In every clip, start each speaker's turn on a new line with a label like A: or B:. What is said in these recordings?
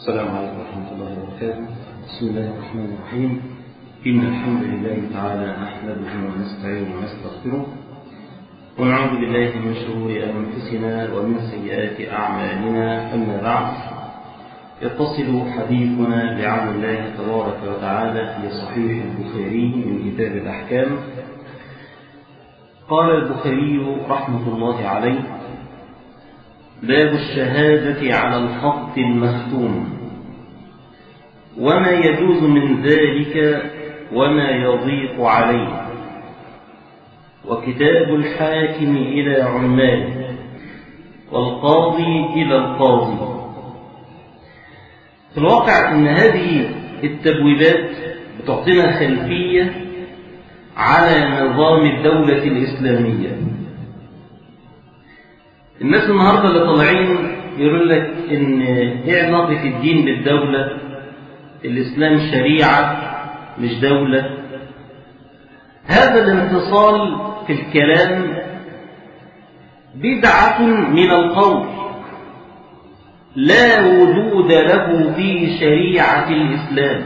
A: السلام عليكم ورحمة الله وبركاته بسم الله الرحمن الرحيم إن الحمد لله تعالى نحمده ونستعينه ونستغفره ونعوذ بالله من شرور أنفسنا ومن سيئات أعمالنا أما بعد يتصل حديثنا بعون الله تبارك وتعالى في صحيح البخاري من كتاب الأحكام قال البخاري رحمة الله عليه باب الشهادة على الخط المختوم وما يجوز من ذلك وما يضيق عليه وكتاب الحاكم إلى عماله والقاضي إلى القاضي في الواقع أن هذه التبويبات بتعطينا خلفية على نظام الدولة الإسلامية الناس النهاردة اللي طالعين يقول لك إن إيه علاقة الدين بالدولة الإسلام شريعة مش دولة هذا الانفصال في الكلام بدعة من القول لا وجود له في شريعة الإسلام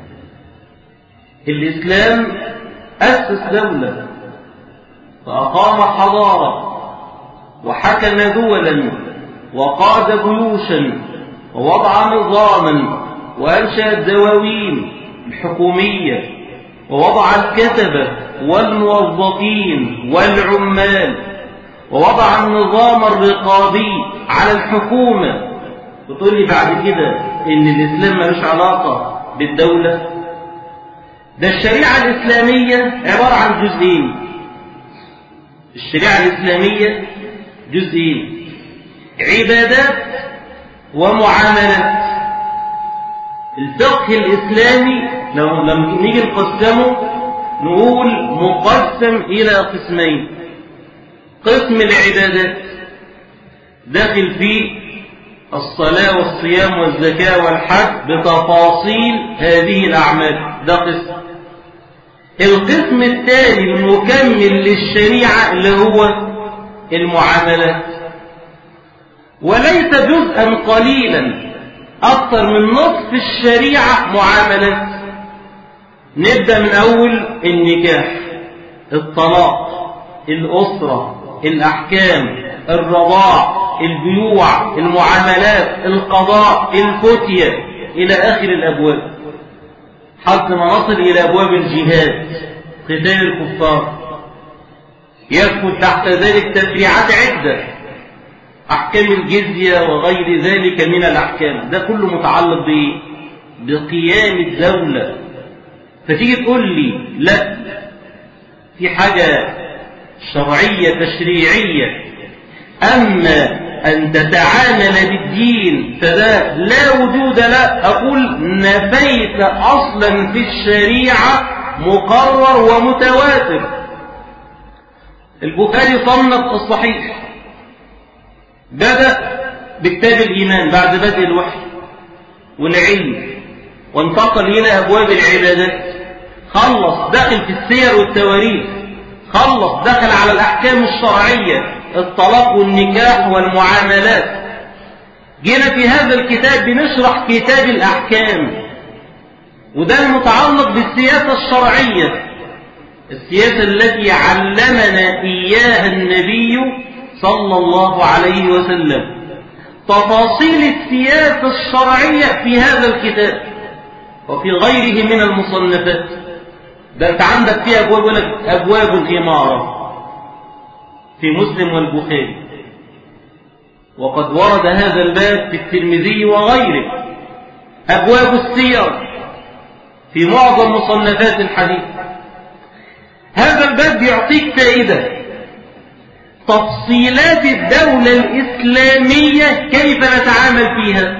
A: الإسلام أسس دولة فأقام حضارة وحكم دولا وقاد جيوشا ووضع نظاما وأنشأ الدواوين الحكومية ووضع الكتبة والموظفين والعمال ووضع النظام الرقابي على الحكومة وتقول لي بعد كده إن الإسلام ملوش علاقة بالدولة ده الشريعة الإسلامية عبارة عن جزئين الشريعة الإسلامية جزئين عبادات ومعاملات الفقه الإسلامي لو لما نيجي نقسمه نقول مقسم إلى قسمين قسم العبادات داخل فيه الصلاة والصيام والزكاة والحج بتفاصيل هذه الأعمال ده قسم القسم الثاني المكمل للشريعة اللي هو المعاملات وليس جزءا قليلا أكثر من نصف الشريعة معاملات نبدأ من أول النكاح الطلاق الأسرة الأحكام الرضاع البيوع المعاملات القضاء الفتية إلى آخر الأبواب حتى ما نصل إلى أبواب الجهاد قتال الكفار يدخل تحت ذلك تشريعات عدة أحكام الجزية وغير ذلك من الأحكام ده كله متعلق بإيه؟ بقيام الدولة فتيجي تقول لي لا في حاجة شرعية تشريعية أما أن تتعامل بالدين فده لا وجود له أقول نفيت أصلا في الشريعة مقرر ومتواتر البخاري صنف الصحيح بدأ بكتاب الإيمان بعد بدء الوحي والعلم وانتقل إلى أبواب العبادات خلص دخل في السير والتواريخ خلص دخل على الأحكام الشرعية الطلاق والنكاح والمعاملات جينا في هذا الكتاب بنشرح كتاب الأحكام وده المتعلق بالسياسة الشرعية السياسة التي علمنا إياها النبي صلى الله عليه وسلم تفاصيل السياسة الشرعية في هذا الكتاب وفي غيره من المصنفات ده انت عندك فيه أبواب ولك أبواب الإمارة في مسلم والبخاري وقد ورد هذا الباب في الترمذي وغيره أبواب السير في معظم مصنفات الحديث هذا الباب يعطيك فائدة تفصيلات الدولة الإسلامية كيف نتعامل فيها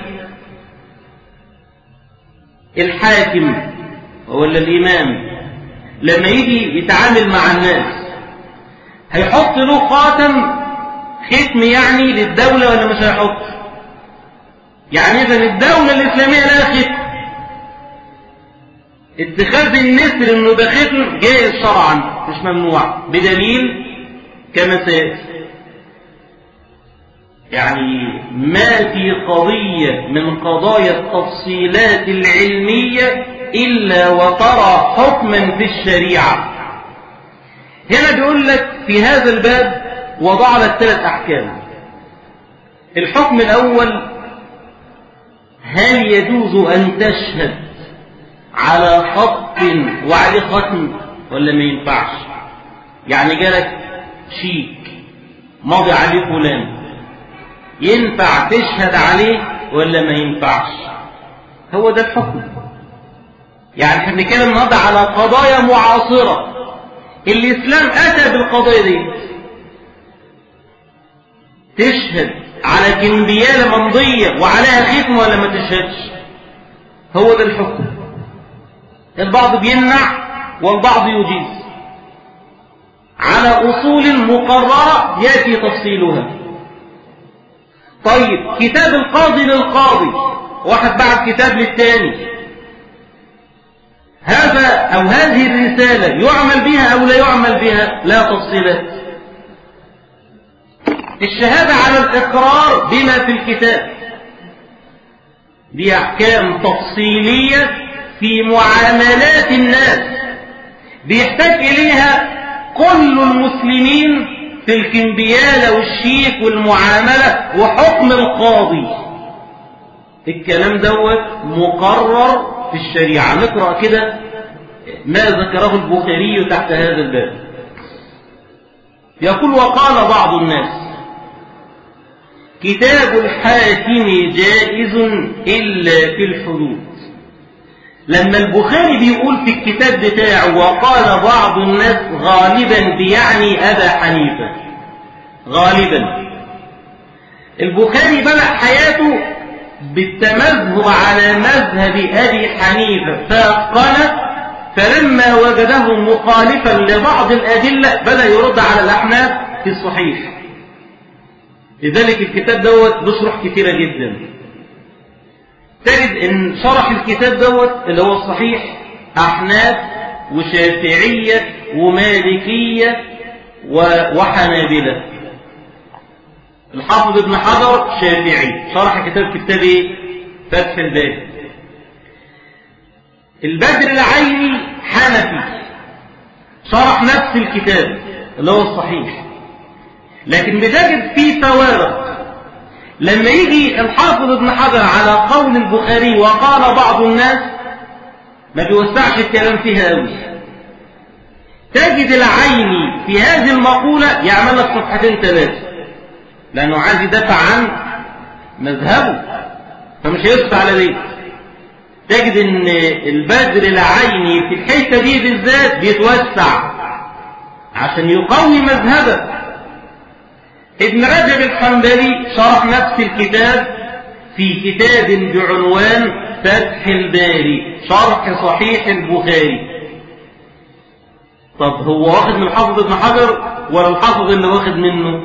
A: الحاكم ولا الإمام لما يجي يتعامل مع الناس هيحط له خاتم ختم يعني للدولة ولا مش هيحط يعني إذا الدولة الإسلامية لها ختم اتخاذ النسر انه ده ختم جائز شرعا مش ممنوع بدليل كما سيأتي يعني ما في قضية من قضايا التفصيلات العلمية إلا وترى حكما في الشريعة هنا بيقول لك في هذا الباب وضع لك ثلاث أحكام الحكم الأول هل يجوز أن تشهد على خط وعليه ختم ولا ما ينفعش يعني جالك شيك ماضي عليه فلان ينفع تشهد عليه ولا ما ينفعش هو ده الحكم يعني احنا بنتكلم النهارده على قضايا معاصره الاسلام اتى بالقضايا دي تشهد على كمبيالة ممضية وعليها ختم ولا ما تشهدش هو ده الحكم البعض بيمنع والبعض يجيز على أصول مقررة يأتي تفصيلها طيب كتاب القاضي للقاضي واحد بعد كتاب للتاني هذا أو هذه الرسالة يعمل بها أو لا يعمل بها لا تفصيلات الشهادة على الإقرار بما في الكتاب دي أحكام تفصيلية في معاملات الناس بيحتاج إليها كل المسلمين في الكمبيالة والشيك والمعاملة وحكم القاضي الكلام دوت مقرر في الشريعة نقرأ كده ما ذكره البخاري تحت هذا الباب يقول وقال بعض الناس كتاب الحاكم جائز إلا في الحدود لما البخاري بيقول في الكتاب بتاعه وقال بعض الناس غالبا بيعني أبا حنيفة غالبا البخاري بدأ حياته بالتمذهب على مذهب أبي حنيفة فقال فلما وجده مخالفا لبعض الأدلة بدأ يرد على الأحناف في الصحيح لذلك الكتاب دوت بشرح كثيرة جدا تجد ان شرح الكتاب دوت اللي هو الصحيح أحناف وشافعية ومالكية وحنابلة الحافظ ابن حجر شافعي شرح كتاب كتاب ايه فتح الباري البدر العيني حنفي شرح نفس الكتاب اللي هو الصحيح لكن بتجد فيه فوارق لما يجي الحافظ ابن حجر على قول البخاري وقال بعض الناس ما بيوسعش الكلام فيها قوي تجد العيني في هذه المقولة يعمل لك صفحتين ثلاثة لأنه عايز يدافع عن مذهبه فمش هيصف على دي تجد ان البدر العيني في الحتة دي بالذات بيتوسع عشان يقوي مذهبه ابن رجب الحنبلي شرح نفس الكتاب في كتاب بعنوان فتح الباري شرح صحيح البخاري طب هو واخد من الحافظ ابن حجر ولا الحافظ اللي واخد منه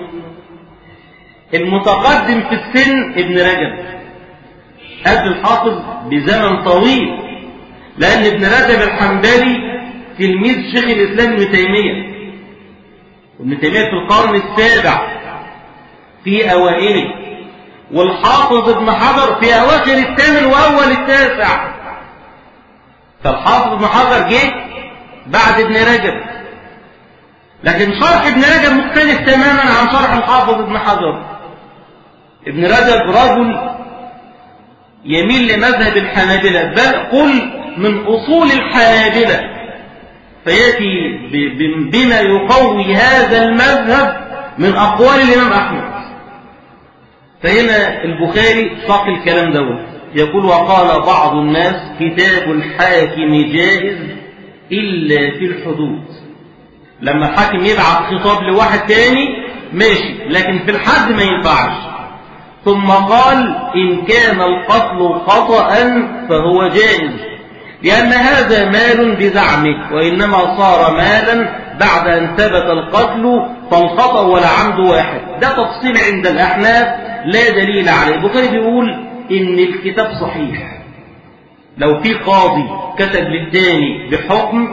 A: المتقدم في السن ابن رجب قبل الحافظ بزمن طويل لأن ابن رجب الحنبلي تلميذ شيخ الإسلام ابن تيمية ابن تيمية في القرن السابع في أوائله والحافظ ابن حجر في أواخر الثامن وأول التاسع فالحافظ ابن حجر جه بعد ابن رجب لكن شرح ابن رجب مختلف تماما عن شرح الحافظ ابن حجر ابن رجب رجل يميل لمذهب الحنابلة بل قل من أصول الحنابلة فيأتي بما يقوي هذا المذهب من أقوال الإمام أحمد فهنا البخاري ساق الكلام دوت يقول وقال بعض الناس كتاب الحاكم جائز إلا في الحدود لما الحاكم يبعث خطاب لواحد تاني ماشي لكن في الحد ما ينفعش ثم قال إن كان القتل خطأ فهو جائز لأن هذا مال بزعمه وإنما صار مالا بعد أن ثبت القتل فالخطأ والعمد واحد ده تفصيل عند الأحناف لا دليل عليه البخاري بيقول إن الكتاب صحيح لو في قاضي كتب للتاني بحكم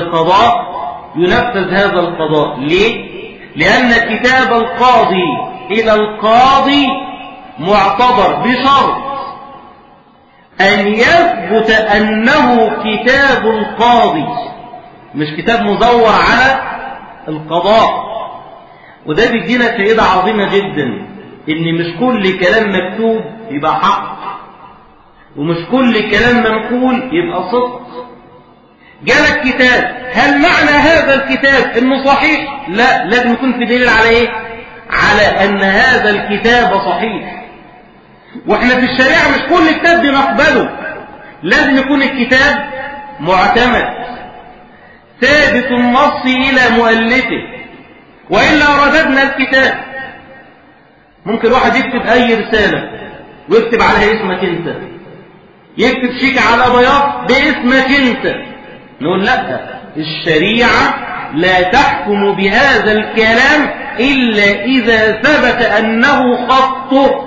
A: بقضاء ينفذ هذا القضاء ليه؟ لأن كتاب القاضي إلى القاضي معتبر بشرط أن يثبت أنه كتاب القاضي مش كتاب مزور على القضاء وده بيدينا فائدة عظيمة جدا إن مش كل كلام مكتوب يبقى حق ومش كل كلام منقول يبقى صدق جالك كتاب هل معنى هذا الكتاب انه صحيح لا لازم يكون في دليل على ايه على ان هذا الكتاب صحيح واحنا في الشريعة مش كل كتاب بنقبله لازم يكون الكتاب معتمد ثابت النص الى مؤلفه والا رددنا الكتاب ممكن واحد يكتب اي رسالة ويكتب عليها اسمك انت يكتب شيك على بياض باسمك انت نقول لا الشريعة لا تحكم بهذا الكلام إلا إذا ثبت أنه خطه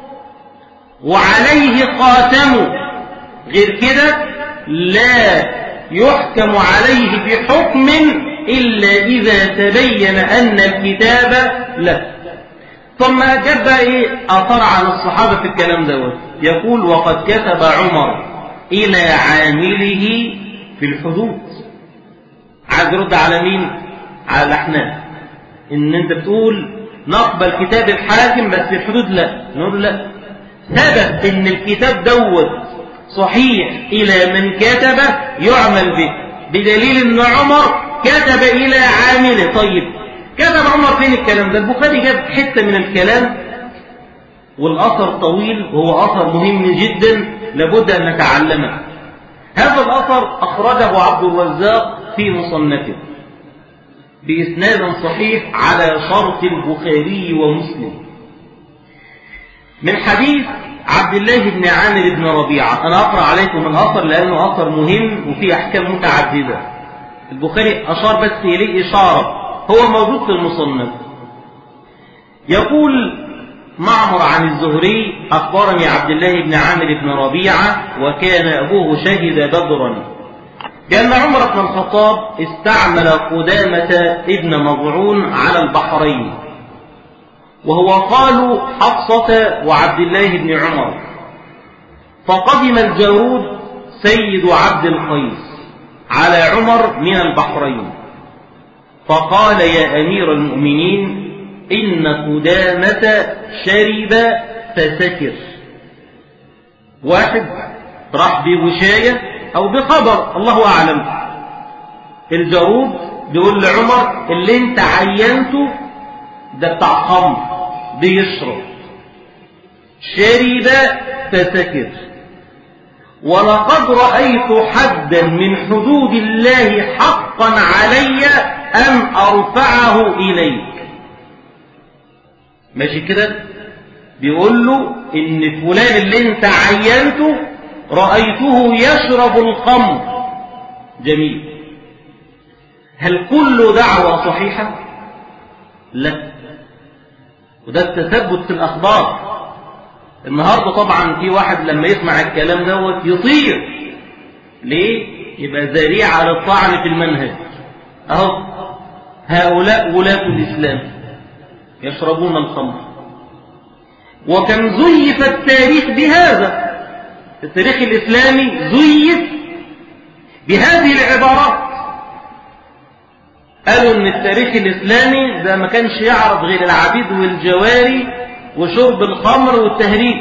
A: وعليه خاتمه غير كده لا يحكم عليه بحكم إلا إذا تبين أن الكتاب له ثم جاب بقى ايه اثار عن الصحابه في الكلام دوت يقول وقد كتب عمر الى عامله في الحدود عايز يرد على مين على الاحناف ان انت بتقول نقبل كتاب الحاكم بس في الحدود لا نقول لا ثبت ان الكتاب دوت صحيح الى من كتبه يعمل به بدليل ان عمر كتب الى عامله طيب كتب عمر فين الكلام ده البخاري جاب حته من الكلام والاثر طويل وهو اثر مهم جدا لابد ان نتعلمه هذا الاثر اخرجه عبد الرزاق في مصنفه باسناد صحيح على شرط البخاري ومسلم من حديث عبد الله بن عامر بن ربيعه انا اقرا عليكم الاثر لانه اثر مهم وفيه احكام متعدده البخاري اشار بس اليه اشاره هو موجود في المصنف يقول معمر عن الزهري أخبرني عبد الله بن عامر بن ربيعة وكان أبوه شهد بدرا بأن عمر بن الخطاب استعمل قدامة ابن مضعون على البحرين وهو قالوا حفصة وعبد الله بن عمر فقدم الجارود سيد عبد القيس على عمر من البحرين فقال يا أمير المؤمنين إن قدامة شرب فسكر واحد راح بوشاية أو بخبر الله أعلم الجارود بيقول لعمر اللي انت عينته ده بتاع خمر بيشرب شرب فسكر ولقد رأيت حدا من حدود الله حقا علي أن أرفعه إليك ماشي كده بيقول له إن فلان اللي انت عينته رأيته يشرب الخمر جميل هل كل دعوة صحيحة لا وده التثبت في الأخبار النهاردة طبعا في واحد لما يسمع الكلام دوت يطير ليه يبقى ذريعة للطعن في المنهج اهو هؤلاء ولاة الإسلام يشربون الخمر وكم زيف التاريخ بهذا التاريخ الإسلامي زيف بهذه العبارات قالوا ان التاريخ الإسلامي ده ما كانش يعرض غير العبيد والجواري وشرب الخمر والتهريج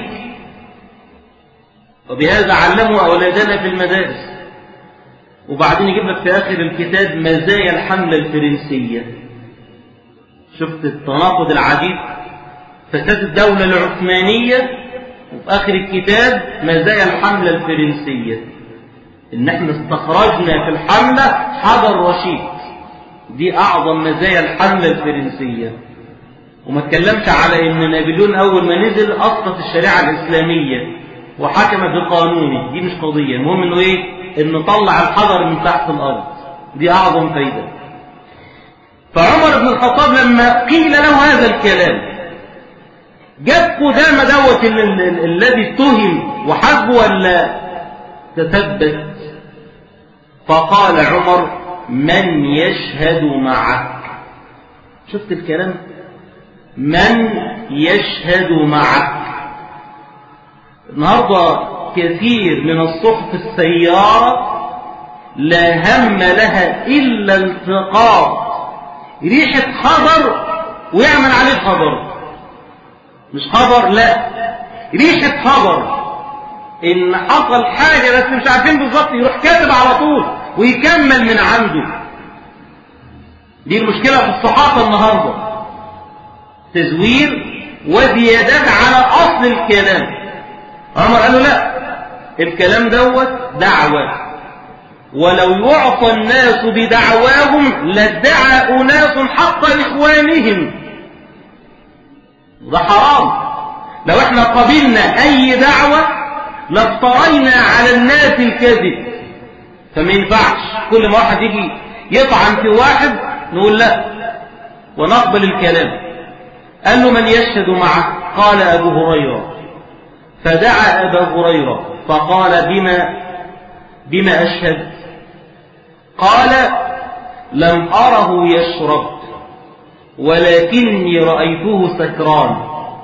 A: وبهذا علموا أولادنا في المدارس وبعدين يجيب لك في آخر الكتاب مزايا الحملة الفرنسية شفت التناقض العجيب فساد الدولة العثمانية وفي آخر الكتاب مزايا الحملة الفرنسية إن احنا استخرجنا في الحملة حجر رشيد دي أعظم مزايا الحملة الفرنسية وما اتكلمش على ان نابليون اول ما نزل اسقط الشريعه الاسلاميه وحكم بقانونه دي مش قضيه المهم انه ايه انه طلع الحجر من تحت الارض دي اعظم فايده فعمر بن الخطاب لما قيل له هذا الكلام جاب قدامى دوت الذي اتهم وحسبه ولا تثبت فقال عمر من يشهد معك شفت الكلام من يشهد معك النهاردة كثير من الصحف السيارة لا هم لها إلا التقاط ريحة خبر ويعمل عليه خبر مش خبر لا ريحة خبر إن حصل حاجة بس مش عارفين بالظبط يروح كاتب على طول ويكمل من عنده دي المشكلة في الصحافة النهاردة تزوير وزيادات على أصل الكلام عمر قال له لا الكلام دوت دعوة ولو يعطى الناس بدعواهم لادعى أناس حق إخوانهم ده حرام لو احنا قبلنا أي دعوة لافترينا على الناس الكذب فما ينفعش كل ما واحد يجي يطعن في واحد نقول لا ونقبل الكلام قال له من يشهد معه قال أبو هريرة فدعا أبا هريرة فقال بما بما أشهد قال لم أره يشرب ولكني رأيته سكران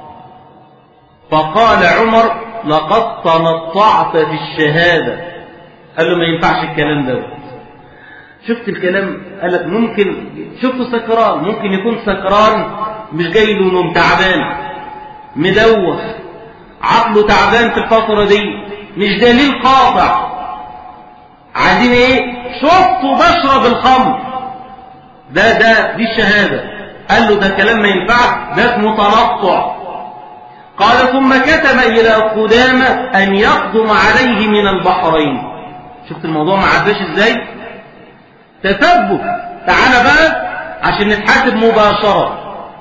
A: فقال عمر لقد تنطعت في الشهادة قال له ما ينفعش الكلام ده شفت الكلام قال لك ممكن شفته سكران ممكن يكون سكران مش جاي له نوم تعبان مدوخ عقله تعبان في الفترة دي مش دليل قاطع عايزين ايه شفته بشرب الخمر ده ده دي الشهادة قال له ده كلام ما ينفعش ده اسمه تنطع قال ثم كتب إلى قدامة أن يقدم عليه من البحرين شفت الموضوع ما عداش ازاي تثبت تعالى بقى عشان نتحاسب مباشرة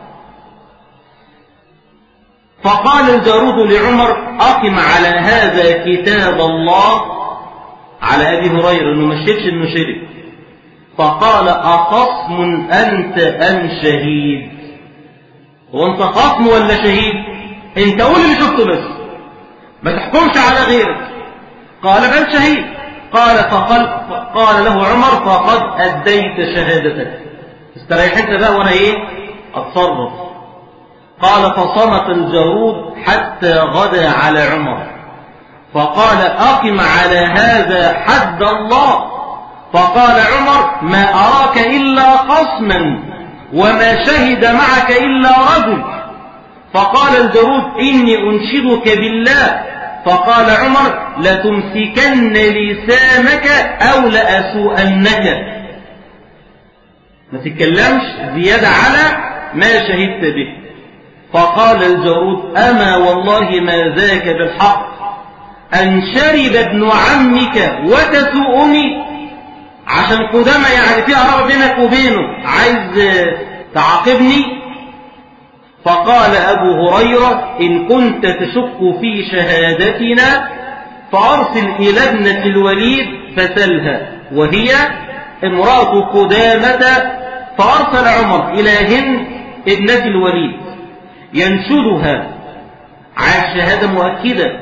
A: فقال الجارود لعمر أقم على هذا كتاب الله على أبي هريرة إنه ما شركش إنه شرك فقال أخصم أنت أم شهيد هو أنت خصم ولا شهيد أنت قول اللي شفته بس ما تحكمش على غيرك قال بل شهيد قال فقال قال له عمر فقد أديت شهادتك استريح انت بقى وانا ايه اتصرف قال فصمت الجارود حتى غدا على عمر فقال أقم على هذا حد الله فقال عمر ما أراك إلا خصما وما شهد معك إلا رجل فقال الجارود إني أنشدك بالله فقال عمر لتمسكن لسانك أو لأسوءنك ما تتكلمش زيادة على ما شهدت به فقال الجارود أما والله ما ذاك بالحق أن شرب ابن عمك وتسوءني عشان قدامى يعني في قرابة بينك وبينه عايز تعاقبني فقال أبو هريرة إن كنت تشك في شهادتنا فأرسل إلى ابنة الوليد فسلها وهي امرأة قدامة فأرسل عمر إلى هند ابنة الوليد ينشدها على الشهادة مؤكدة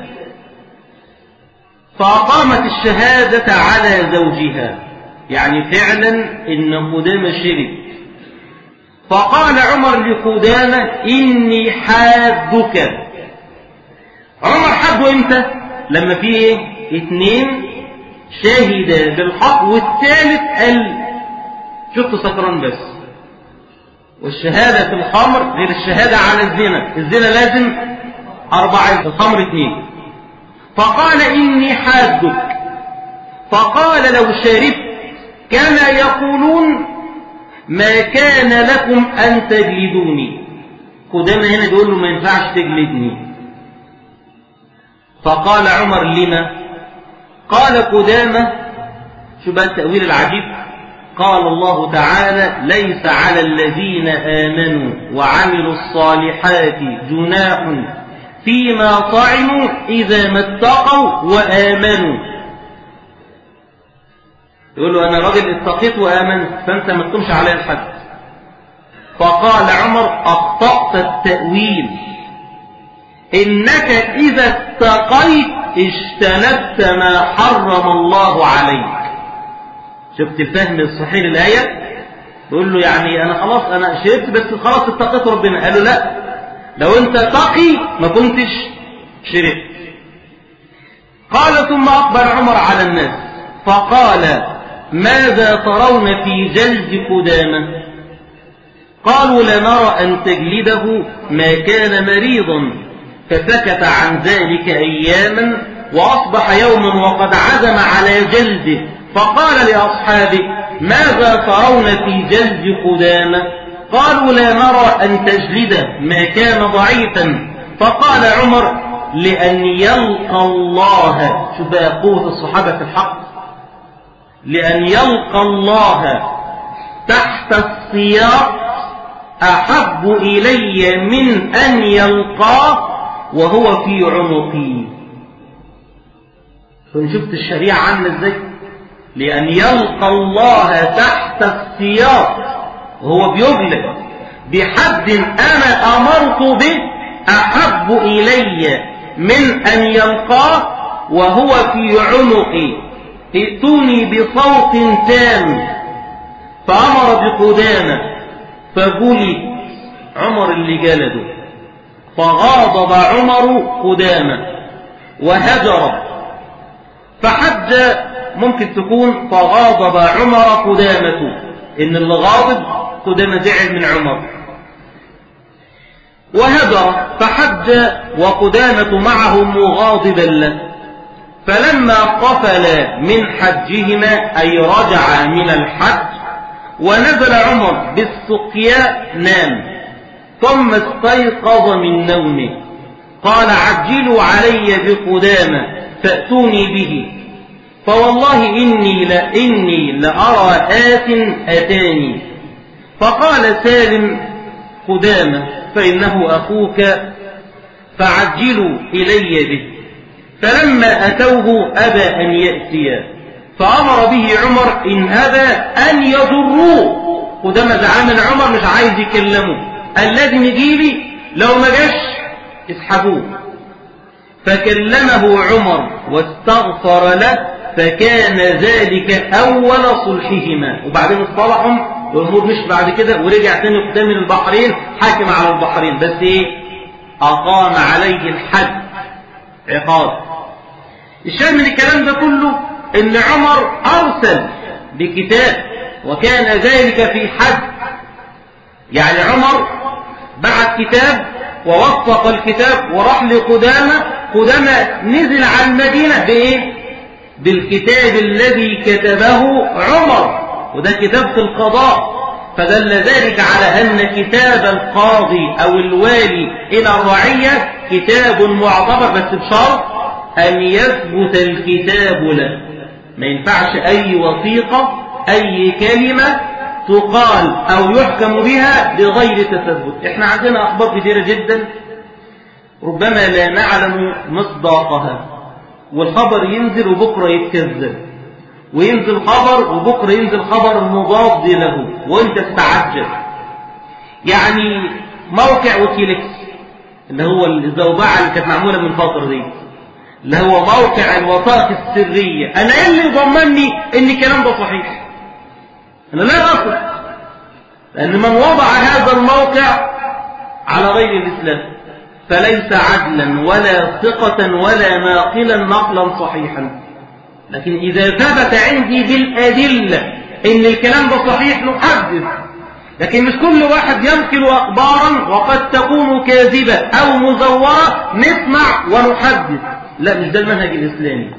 A: فأقامت الشهادة على زوجها يعني فعلا إن قدامة شرك فقال عمر لقدامة إني حادك عمر حده إمتى لما في إيه اتنين شهد بالحق والثالث قال شفت سكران بس والشهادة في الخمر غير الشهادة على الزنا الزنا لازم أربعة الخمر اثنين فقال إني حادك فقال لو شربت كما يقولون ما كان لكم أن تجلدوني قدامى هنا بيقول له ما ينفعش تجلدني فقال عمر لما قال قدامى شو بقى التأويل العجيب قال الله تعالى ليس على الذين آمنوا وعملوا الصالحات جناح فيما طعموا إذا ما اتقوا وآمنوا يقول له أنا راجل اتقيت وآمنت فأنت ما تقومش علي الحد فقال عمر أخطأت التأويل إنك إذا اتقيت اجتنبت ما حرم الله عليك شفت الفهم الصحيح للآية يقول له يعني أنا خلاص أنا شربت بس خلاص اتقيت ربنا قال له لا لو انت تقي ما كنتش شربت قال ثم أقبل عمر على الناس فقال ماذا ترون في جلد قدامة قالوا لا نرى أن تجلده ما كان مريضا فسكت عن ذلك أياما وأصبح يوما وقد عزم على جلده فقال لأصحابه ماذا ترون في جلد قدامة قالوا لا نرى أن تجلده ما كان ضعيفا فقال عمر لأن يلقى الله شوف بقى قوة الصحابة في الحق لأن يلقى الله تحت السياق أحب إلي من أن يلقاه وهو في عنقي شفت الشريعة عاملة ازاي لأن يلقى الله تحت السياق وهو بيبلغ بحد أنا أمرت به أحب إلي من أن يلقاه وهو في عنقي ائتوني بصوت تام فأمر بقدامة فجلد عمر اللي جلده فغاضب عمر قدامة وهجر فحج ممكن تكون فغاضب عمر قدامة إن اللي غاضب قدامة زعل من عمر وهجر فحج وقدامة معه مغاضبا له فلما قفل من حجهما أي رجع من الحج ونزل عمر بالسقيا نام ثم استيقظ من نومه قال عجلوا علي بقدامة فأتوني به فوالله إني لإني لأرى آت أتاني فقال سالم قدامة فإنه أخوك فعجلوا إلي به فلما أتوه أبى أن يأتي فأمر به عمر إن أبى أن يضروه قدام زعلان من عمر مش عايز يكلمه قال لازم يجيلي لو ما جاش اسحبوه فكلمه عمر واستغفر له فكان ذلك أول صلحهما وبعدين اصطلحهم والأمور مش بعد كده ورجع تاني قدام البحرين حاكم على البحرين بس ايه أقام عليه الحد عقاب الشاهد من الكلام ده كله ان عمر أرسل بكتاب وكان ذلك في حد يعني عمر بعت كتاب ووثق الكتاب وراح لقدامة قدامة نزل على المدينة بإيه؟ بالكتاب الذي كتبه عمر وده كتاب في القضاء فدل ذلك على أن كتاب القاضي أو الوالي إلى الرعية كتاب معتبر بس بشرط أن يثبت الكتاب له ما ينفعش أي وثيقة أي كلمة تقال أو يحكم بها بغير تثبت احنا عندنا أخبار كثيرة جدا ربما لا نعلم مصداقها والخبر ينزل وبكرة يتكذب وينزل خبر وبكرة ينزل خبر مضاد له وانت تتعجب يعني موقع وكيلكس اللي هو الزوبعة اللي كانت معمولة من فترة دي اللي هو موقع الوثائق السرية انا ايه اللي ضمني ان الكلام ده صحيح انا لا اثق لان من وضع هذا الموقع على غير الاسلام فليس عدلا ولا ثقة ولا ناقلا نقلا صحيحا لكن إذا ثبت عندي بالأدلة إن الكلام ده صحيح نحدث لكن مش كل واحد ينقل أخبارا وقد تكون كاذبة أو مزورة نسمع ونحدث لا مش ده المنهج الإسلامي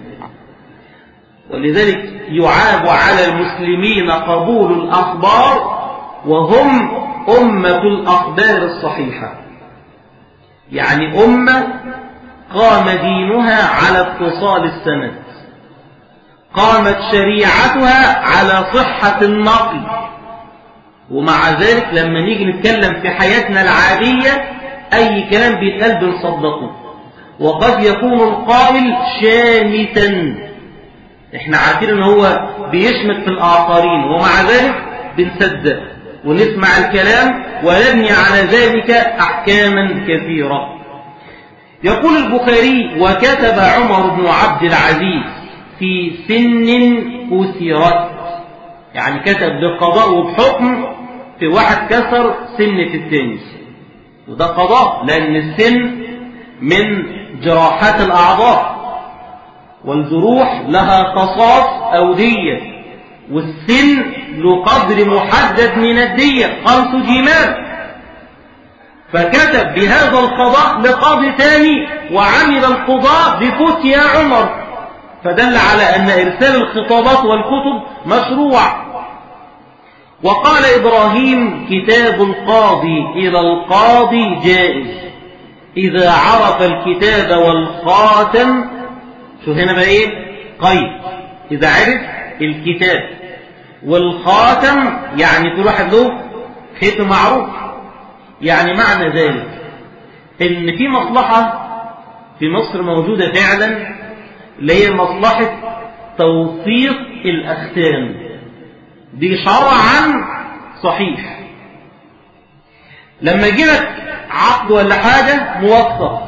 A: ولذلك يعاب على المسلمين قبول الأخبار وهم أمة الأخبار الصحيحة يعني أمة قام دينها على اتصال السند قامت شريعتها على صحة النقل ومع ذلك لما نيجي نتكلم في حياتنا العادية أي كلام بيتقال بنصدقه وقد يكون القائل شامتا احنا عارفين ان هو بيشمت في الآخرين ومع ذلك بنصدق ونسمع الكلام ونبني على ذلك أحكاما كثيرة يقول البخاري وكتب عمر بن عبد العزيز في سن كسرت يعني كتب بقضاء وبحكم في واحد كسر سن في الثاني وده قضاء لأن السن من جراحات الأعضاء والجروح لها قصاص أو دية والسن له قدر محدد من الدية خمس جمال فكتب بهذا القضاء لقاضي ثاني وعمل القضاء بفتيا عمر فدل على أن إرسال الخطابات والكتب مشروع وقال إبراهيم كتاب القاضي إلى القاضي جائز إذا عرف الكتاب والخاتم شو هنا بقى إيه قيد إذا عرف الكتاب والخاتم يعني كل واحد له ختم معروف يعني معنى ذلك إن في مصلحة في مصر موجودة فعلا اللي هي مصلحة توثيق الأختام دي شرعا صحيح لما يجيلك عقد ولا حاجة موثق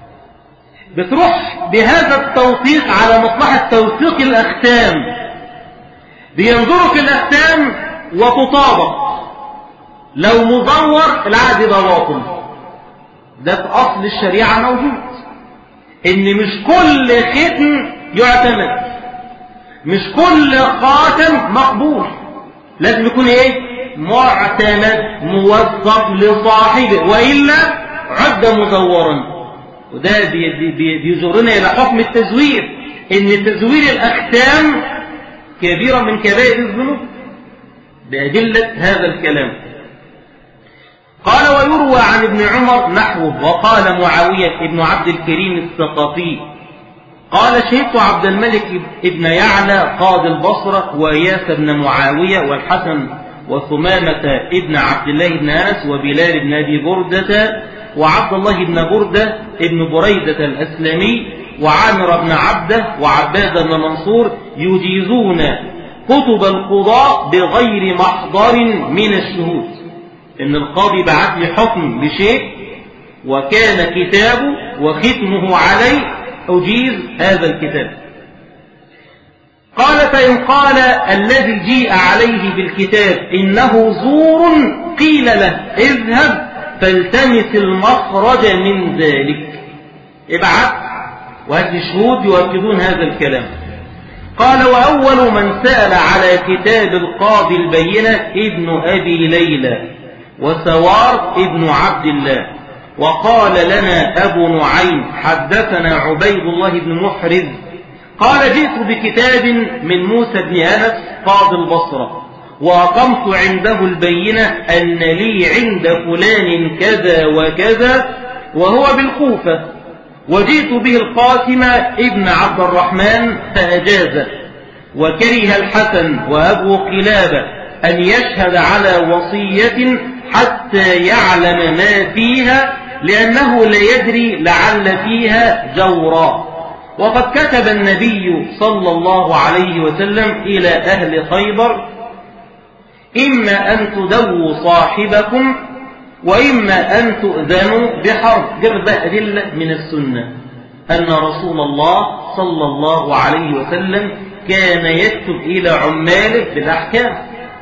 A: بتروح بهذا التوثيق على مصلحة توثيق الأختام بينظروا في الأختام وتطابق لو مزور العقد يبقى باطل ده في أصل الشريعة موجود إن مش كل ختم يعتمد مش كل خاتم مقبول لازم يكون ايه معتمد موثق لصاحبه وإلا عد مزورا وده بيجرنا إلى حكم التزوير إن تزوير الأختام كبيرة من كبائر الذنوب بأدلة هذا الكلام قال ويروى عن ابن عمر نحوه وقال معاوية ابن عبد الكريم الثقفي قال شهدت عبد الملك ابن يعلى قاضي البصرة وإياس بن معاوية والحسن وثمامة ابن عبد الله بن أنس وبلال بن أبي بردة وعبد الله بن بردة ابن بريدة الأسلمي وعامر بن عبده وعباد بن منصور يجيزون كتب القضاء بغير محضر من الشهود إن القاضي بعت لي حكم بشيء وكان كتابه وختمه عليه أجيز هذا الكتاب قال فإن قال الذي جيء عليه بالكتاب إنه زور قيل له اذهب فالتمس المخرج من ذلك ابعث وهذه شهود يؤكدون هذا الكلام قال وأول من سأل على كتاب القاضي البينة ابن أبي ليلى وسوار ابن عبد الله وقال لنا أبو نعيم حدثنا عبيد الله بن محرز قال جئت بكتاب من موسى بن أنس قاضي البصرة وأقمت عنده البينة أن لي عند فلان كذا وكذا وهو بالكوفة وجئت به القاسم ابن عبد الرحمن فأجازه وكره الحسن وأبو قلابة أن يشهد على وصية حتى يعلم ما فيها لأنه لا يدري لعل فيها جورا وقد كتب النبي صلى الله عليه وسلم إلى أهل خيبر إما أن تدووا صاحبكم وإما أن تؤذنوا بحرب جاب بقى أدلة من السنة أن رسول الله صلى الله عليه وسلم كان يكتب إلى عماله بالأحكام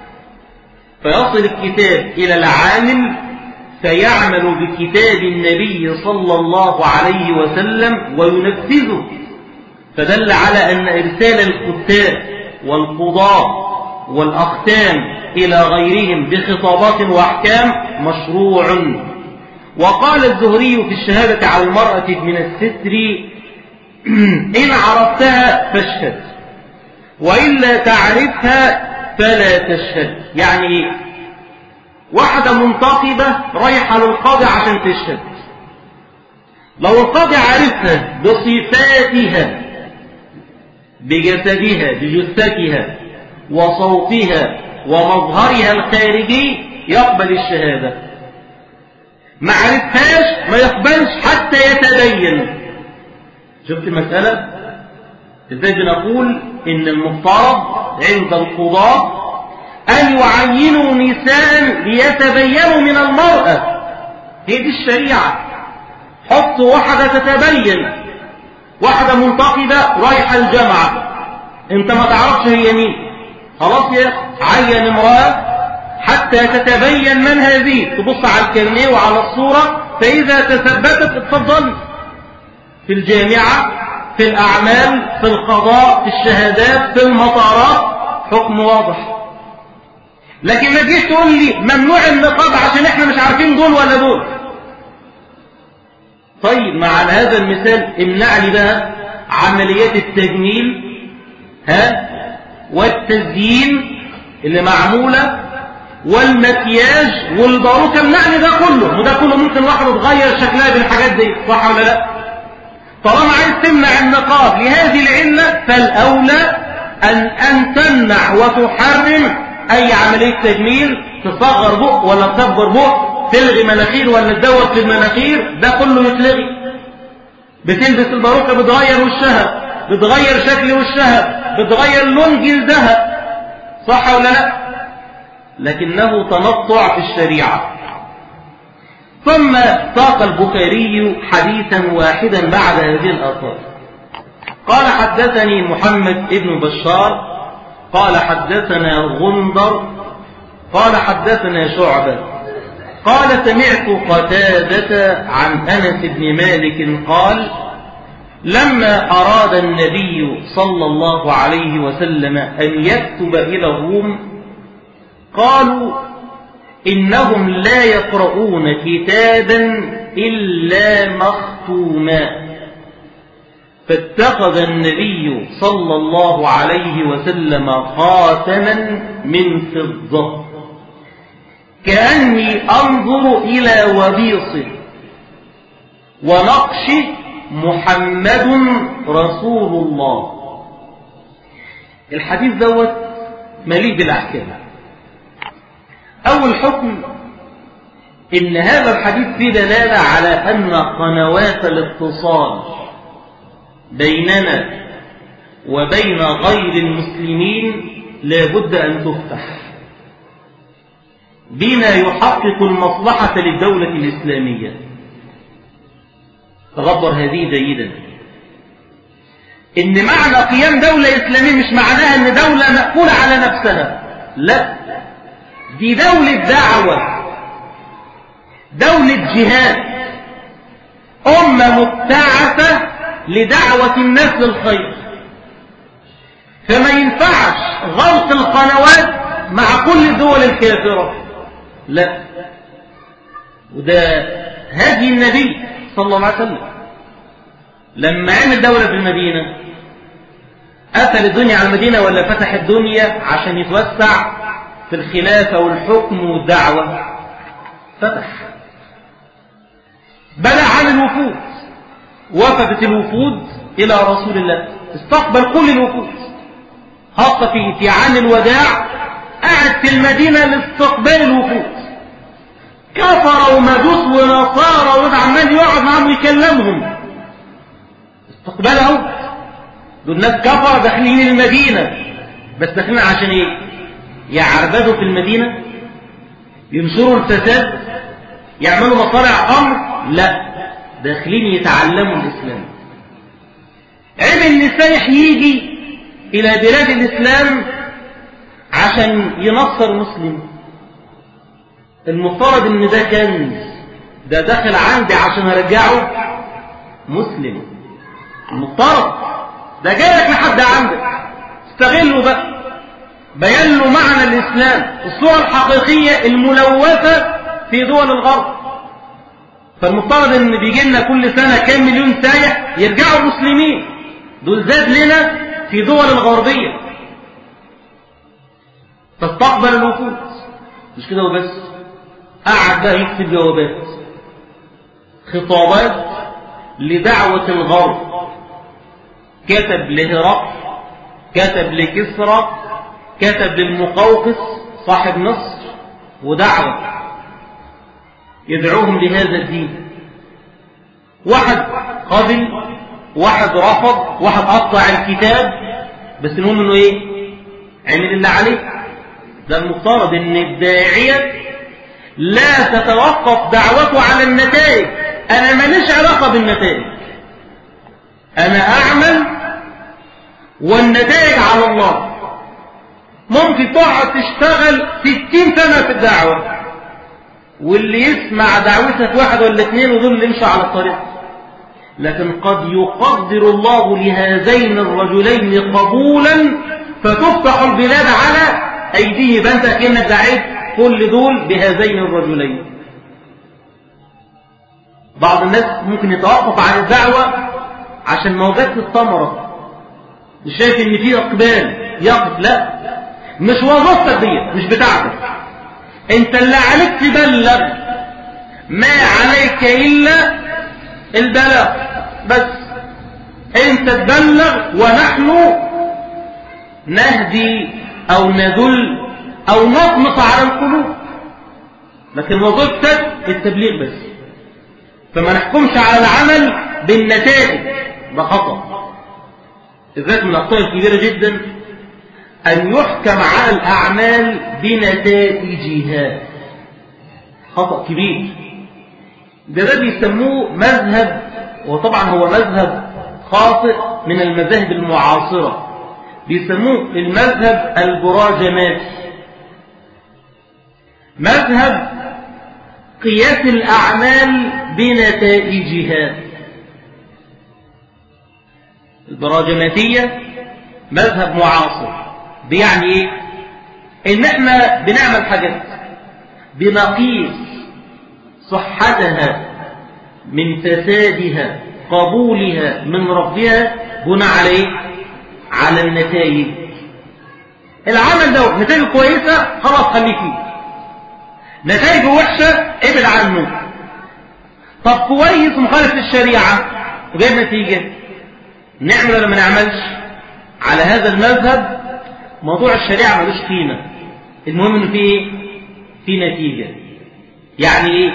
A: فيصل الكتاب إلى العامل فيعمل بكتاب النبي صلى الله عليه وسلم وينفذه فدل على أن إرسال الكتاب والقضاء والأختام إلى غيرهم بخطابات وأحكام مشروع وقال الزهري في الشهادة على المرأة من الستر إن عرفتها فاشهد وإلا تعرفها فلا تشهد يعني واحدة منتقبة رايحة للقاضي عشان تشهد لو القاضي عرفها بصفاتها بجسدها بجثتها وصوتها ومظهرها الخارجي يقبل الشهادة ما عرفهاش ما يقبلش حتى يتبين شفت المسألة ازاي بنقول ان المفترض عند القضاء ان يعينوا نساء ليتبينوا من المرأة هي دي الشريعة حطوا واحدة تتبين واحدة منتقبة رايحة الجامعة انت ما تعرفش هي مين خلاص يا عين امرأة حتى تتبين من هذه تبص على الكلمة وعلى الصورة فإذا تثبتت اتفضل في الجامعة في الأعمال في القضاء في الشهادات في المطارات حكم واضح لكن ما تجيش تقول لي ممنوع النقاب عشان احنا مش عارفين دول ولا دول طيب مع هذا المثال امنع لي بقى عمليات التجميل ها والتزيين اللي معمولة والمكياج والباروكة امنع لي ده كله وده كله ممكن واحد يتغير شكلها بالحاجات دي صح ولا لا طالما عايز تمنع النقاب لهذه العلة فالأولى أن, أن تمنع وتحرم أي عملية تجميل تصغر بق ولا تصغر بق تلغي مناخير ولا تدور في المناخير ده كله يتلغي بتلبس الباروكة بتغير وشها بتغير شكل وشها بتغير لون جلدها صح ولا لا لكنه تنطع في الشريعة ثم ساق البخاري حديثا واحدا بعد هذه الآثار قال حدثني محمد بن بشار قال حدثنا غندر قال حدثنا شعبة قال سمعت قتادة عن أنس بن مالك قال لما أراد النبي صلى الله عليه وسلم أن يكتب إلى الروم قالوا إنهم لا يقرؤون كتابا إلا مختوما فاتخذ النبي صلى الله عليه وسلم خاتما من فضة كأني أنظر إلى وبيصه ونقش محمد رسول الله الحديث دوت مليء بالأحكام أول حكم إن هذا الحديث فيه دلالة على أن قنوات الاتصال بيننا وبين غير المسلمين لابد أن تفتح بما يحقق المصلحة للدولة الإسلامية تغبر هذه جيدا إن معنى قيام دولة إسلامية مش معناها إن دولة مقفولة على نفسها لا دي دولة دعوة دولة جهاد أمة مبتعثة لدعوة الناس للخير فما ينفعش غلط القنوات مع كل الدول الكافرة لا وده هدي النبي صلى الله عليه وسلم لما عمل دولة في المدينة قفل الدنيا على المدينة ولا فتح الدنيا عشان يتوسع في الخلافة والحكم والدعوة فتح بدأ عن الوفود وفدت الوفود إلى رسول الله استقبل كل الوفود خاصة في في عام الوداع قعد في المدينة لاستقبال الوفود كفر ومجوس ونصارى وعمال يقعد معاهم ويكلمهم استقبلهم دول ناس كفر داخلين المدينة بس داخلين عشان ايه يعربدوا في المدينة ينشروا الفساد يعملوا مصارع خمر لا داخلين يتعلموا الإسلام عيب ان السايح يجي إلى بلاد الإسلام عشان ينصر مسلم المفترض ان ده كنز ده داخل عندي عشان ارجعه مسلم المفترض ده جايلك لحد عندك استغله بقى بيان له معنى الإسلام الصورة الحقيقية الملوثة في دول الغرب فالمفترض ان بيجي لنا كل سنة كام مليون سايح يرجعوا مسلمين دول زاد لنا في دول الغربية فاستقبل الوفود مش كده وبس قعد بقى يكتب جوابات خطابات لدعوة الغرب كتب لهرقل كتب لكسرى كتب للمقوقس صاحب مصر ودعوة يدعوهم لهذا الدين واحد قبل واحد رفض واحد قطع الكتاب بس المهم انه ايه عمل اللي عليه ده المفترض ان الداعية لا تتوقف دعوته على النتائج انا ماليش علاقة بالنتائج انا اعمل والنتائج على الله ممكن تقعد تشتغل ستين سنة في الدعوة واللي يسمع دعوتك واحد ولا اثنين ودول اللي يمشوا على الطريق لكن قد يقدر الله لهذين الرجلين قبولا فتفتح البلاد على أيديه فأنت كأنك دعيت كل دول بهذين الرجلين بعض الناس ممكن يتوقف عن الدعوة عشان ما وجدت الثمرة مش شايف ان في اقبال يقف لا مش وظيفتك دي مش بتاعتك انت اللي عليك تبلغ ما عليك الا البلاغ بس انت تبلغ ونحن نهدي او ندل او نطمس على القلوب لكن وظيفتك التبليغ بس فما نحكمش على العمل بالنتائج ده خطأ الذات من الأخطاء الكبيرة جدا أن يحكم على الأعمال بنتائجها خطأ كبير ده ده بيسموه مذهب وطبعا هو مذهب خاطئ من المذاهب المعاصرة بيسموه المذهب البراجماتي مذهب قياس الأعمال بنتائجها البراجماتية مذهب معاصر بيعني ايه ان احنا بنعمل حاجات بنقيس صحتها من فسادها قبولها من ربها بناء على ايه على النتائج العمل ده نتائجه كويسة خلاص خليك فيه نتائجه وحشة ابعد عنه طب كويس مخالف للشريعة وجايب نتيجة نعمل ولا ما نعملش على هذا المذهب موضوع الشريعة ملوش قيمة المهم انه في ايه في نتيجة يعني ايه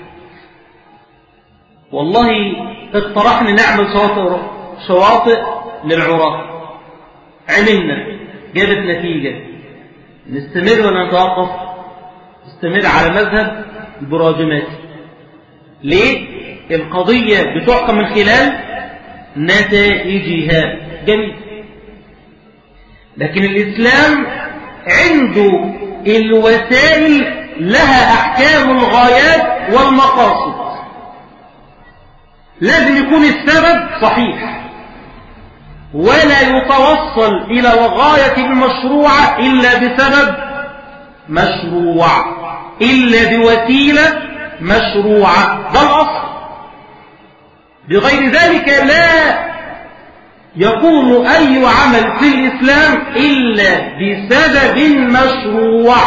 A: والله اقترحنا نعمل شواطئ شواطئ للعراة عملنا جابت نتيجة نستمر ولا نتوقف نستمر على مذهب البراجماتي ليه القضية بتحكم من خلال نتائجها جميل لكن الإسلام عنده الوسائل لها أحكام الغايات والمقاصد لازم يكون السبب صحيح ولا يتوصل إلى الغاية المشروعة إلا بسبب مشروع إلا بوسيلة مشروعة ده الأصل بغير ذلك لا يكون أي عمل في الإسلام إلا بسبب مشروع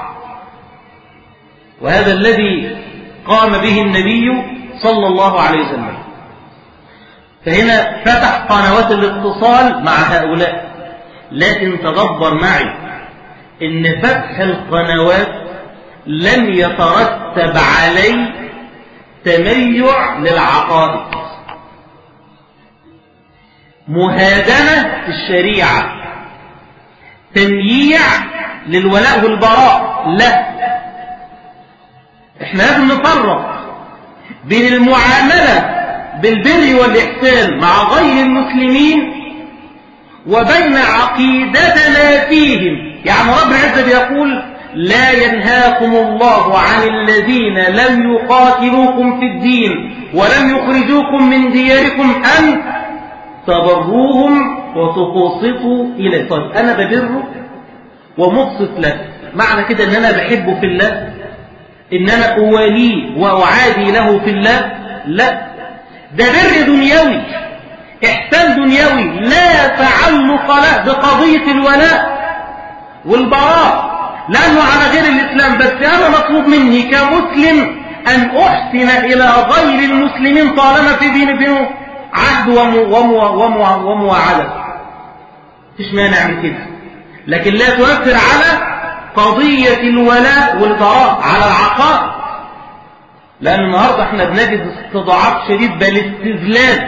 A: وهذا الذي قام به النبي صلى الله عليه وسلم فهنا فتح قنوات الاتصال مع هؤلاء لكن تدبر معي ان فتح القنوات لم يترتب عليه تميع للعقائد مهادنة في الشريعة تمييع للولاء والبراء لا احنا لازم نفرق بين المعاملة بالبر والإحسان مع غير المسلمين وبين عقيدتنا فيهم يعني رب العزة بيقول لا ينهاكم الله عن الذين لم يقاتلوكم في الدين ولم يخرجوكم من دياركم أن تبروهم وتقسطوا إليه طيب أنا ببره ومقسط له معنى كده أن أنا بحبه في الله إن أنا أواليه وأعادي له في الله لا ده بر دنيوي إحسان دنيوي لا تعلق له بقضية الولاء والبراء لأنه على غير الإسلام بس أنا مطلوب مني كمسلم أن أحسن إلى غير المسلمين طالما في بين بينه عهد ومواعدة فيش مانع من كده لكن لا تؤثر على قضية الولاء والبراء على العقائد لأن النهاردة احنا بنجد استضعاف شديد بل استذلال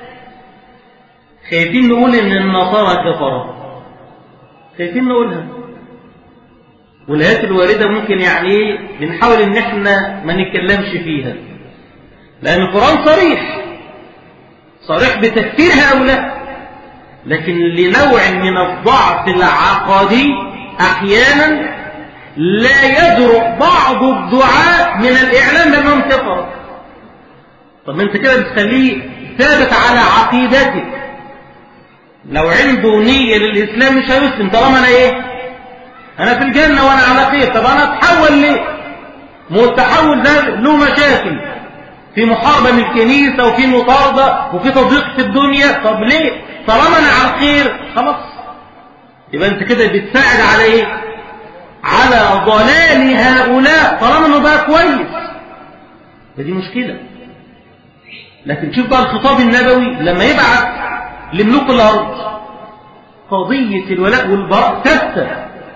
A: خايفين نقول ان النصارى كفروا خايفين نقولها والآيات الواردة ممكن يعني بنحاول ان احنا ما نتكلمش فيها لأن القرآن صريح صريح بتكفير هؤلاء لكن لنوع من الضعف العقدي أحيانا لا يجرؤ بعض الدعاء من الإعلام بأنهم كفروا طب انت كده بتخليه ثابت على عقيدتك لو عنده نية للإسلام مش هيسلم طالما أنا إيه أنا في الجنة وأنا على خير طب أنا أتحول ليه مو التحول ده له مشاكل في محاربة من الكنيسة وفي مطاردة وفي تضييق في الدنيا طب ليه طالما أنا على الخير خلاص يبقى أنت كده بتساعد على إيه على ضلال هؤلاء طالما أنه بقى كويس فدي مشكلة لكن شوف بقى الخطاب النبوي لما يبعث لملوك الأرض قضية الولاء والبراء ثابتة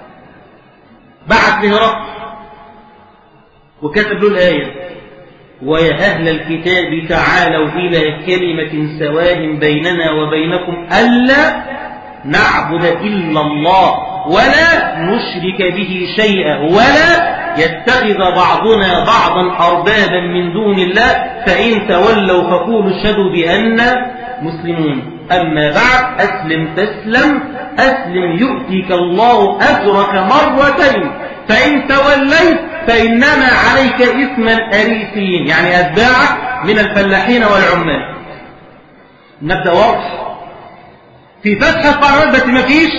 A: بعث لهرقل وكتب له الآية ويا أهل الكتاب تعالوا إلى كلمة سواء بيننا وبينكم ألا نعبد إلا الله ولا نشرك به شيئا ولا يتخذ بعضنا بعضا أربابا من دون الله فإن تولوا فقولوا اشهدوا بأننا مسلمون أما بعد أسلم تسلم أسلم يؤتيك الله أجرك مرتين فإن توليت فإنما عليك إثم الأريسين يعني أتباعك من الفلاحين والعمال نبدأ واضح في فتح القنوات بس ما فيش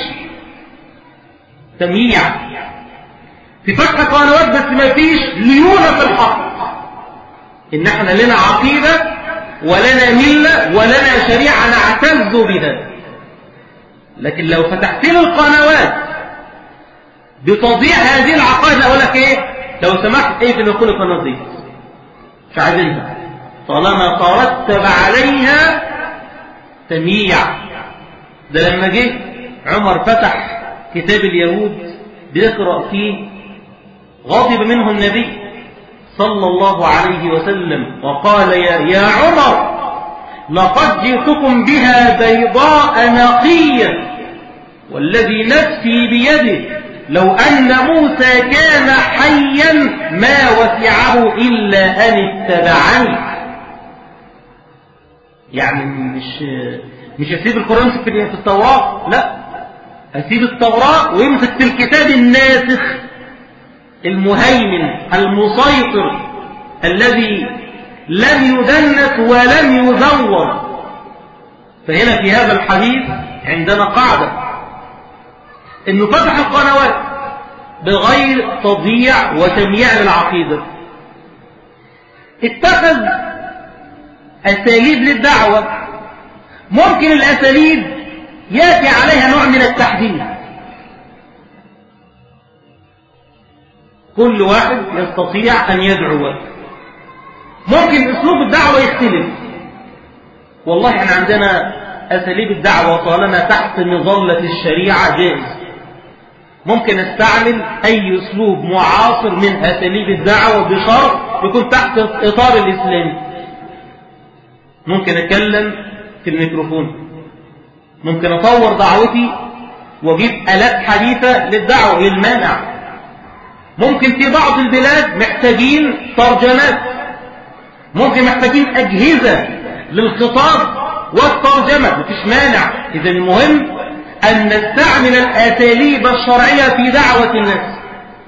A: تمييع في فتح القنوات بس ما فيش ليونة في الحق إن احنا لنا عقيدة ولنا ملة ولنا شريعة نعتز بها لكن لو فتحت له القنوات بتضيع هذه العقائد اقول لك ايه لو سمحت ايه في كل القنوات دي مش عايزينها طالما ترتب عليها تمييع ده لما جه عمر فتح كتاب اليهود بيقرأ فيه غضب منه النبي صلى الله عليه وسلم وقال يا, يا عمر لقد جئتكم بها بيضاء نقية والذي نفسي بيده لو أن موسى كان حيا ما وسعه إلا أن اتبعني يعني مش مش هسيب القرآن في التوراة لا هسيب التوراة ويمسك في الكتاب الناسخ المهيمن المسيطر الذي لم يدنس ولم يزور فهنا في هذا الحديث عندنا قاعدة انه فتح القنوات بغير تضييع وتمييع للعقيدة اتخذ اساليب للدعوة ممكن الاساليب ياتي عليها نوع من التحديد كل واحد يستطيع أن يدعو ممكن أسلوب الدعوة يختلف والله احنا عندنا أساليب الدعوة طالما تحت مظلة الشريعة جائز ممكن استعمل أي أسلوب معاصر من أساليب الدعوة بشرط يكون تحت إطار الإسلامي ممكن أتكلم في الميكروفون ممكن أطور دعوتي وأجيب آلات حديثة للدعوة إيه المانع ممكن في بعض البلاد محتاجين ترجمات ممكن محتاجين أجهزة للخطاب والترجمة مفيش مانع إذا المهم أن نستعمل الأساليب الشرعية في دعوة الناس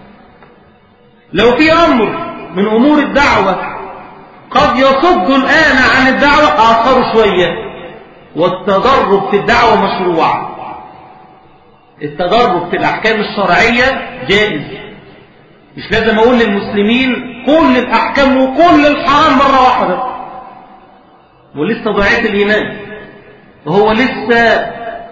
A: لو في أمر من أمور الدعوة قد يصد الآن عن الدعوة آخر شوية والتدرب في الدعوة مشروع التدرب في الأحكام الشرعية جائز مش لازم أقول للمسلمين كل الأحكام وكل الحرام مرة واحدة ولسه ضعيف الإيمان وهو لسه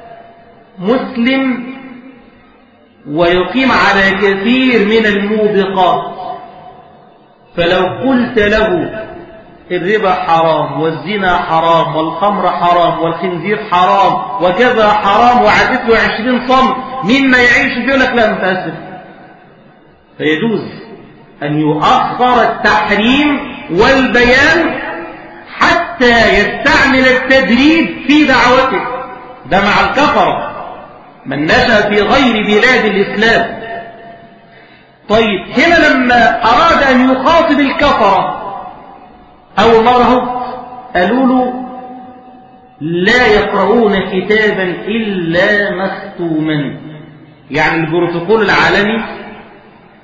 A: مسلم ويقيم على كثير من الموبقات فلو قلت له الربا حرام والزنا حرام والخمر حرام والخنزير حرام وكذا حرام وعدت له عشرين صم مما يعيش فيه لك لا متأسف فيجوز أن يؤخر التحريم والبيان حتى يستعمل التدريب في دعوته ده مع الكفرة من نشأ في غير بلاد الإسلام طيب هنا لما أراد أن يخاطب الكفرة أول مرة قالوا له لا يقرؤون كتابا إلا مختوما يعني البروتوكول العالمي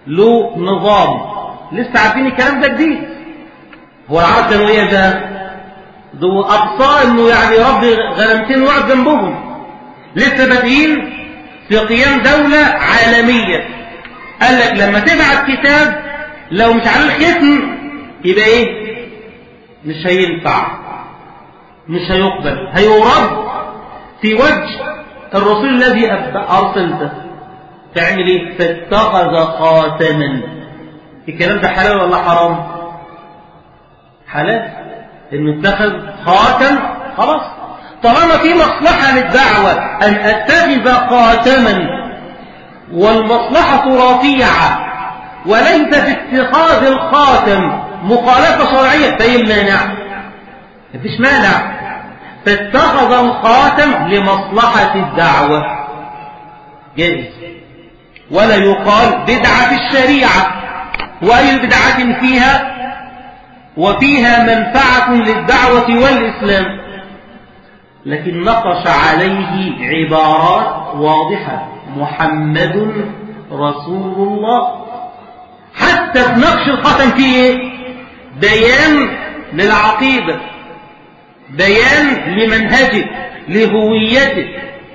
A: له نظام لسه عارفين الكلام ده جديد هو العرب كانوا ايه ده دو اقصى انه يعني ربي غنمتين وقف جنبهم لسه بادئين في قيام دولة عالمية قال لك لما تبعت كتاب لو مش على الختم يبقى ايه مش هينفع مش هيقبل هيرد في وجه الرسول الذي ارسلته تعمل ايه فاتخذ خاتما الكلام ده حلال ولا حرام حلال انه اتخذ خاتم خلاص طالما في مصلحة للدعوة ان اتخذ خاتما والمصلحة رفيعة وليس في اتخاذ الخاتم مخالفة شرعية فايه المانع مفيش مانع فاتخذ الخاتم لمصلحة الدعوة جائز ولا يقال بدعة في الشريعة وأي بدعة فيها وفيها منفعة للدعوة والإسلام لكن نقش عليه عبارات واضحة محمد رسول الله حتى في نقش الختم فيه بيان للعقيدة بيان لمنهجه لهويته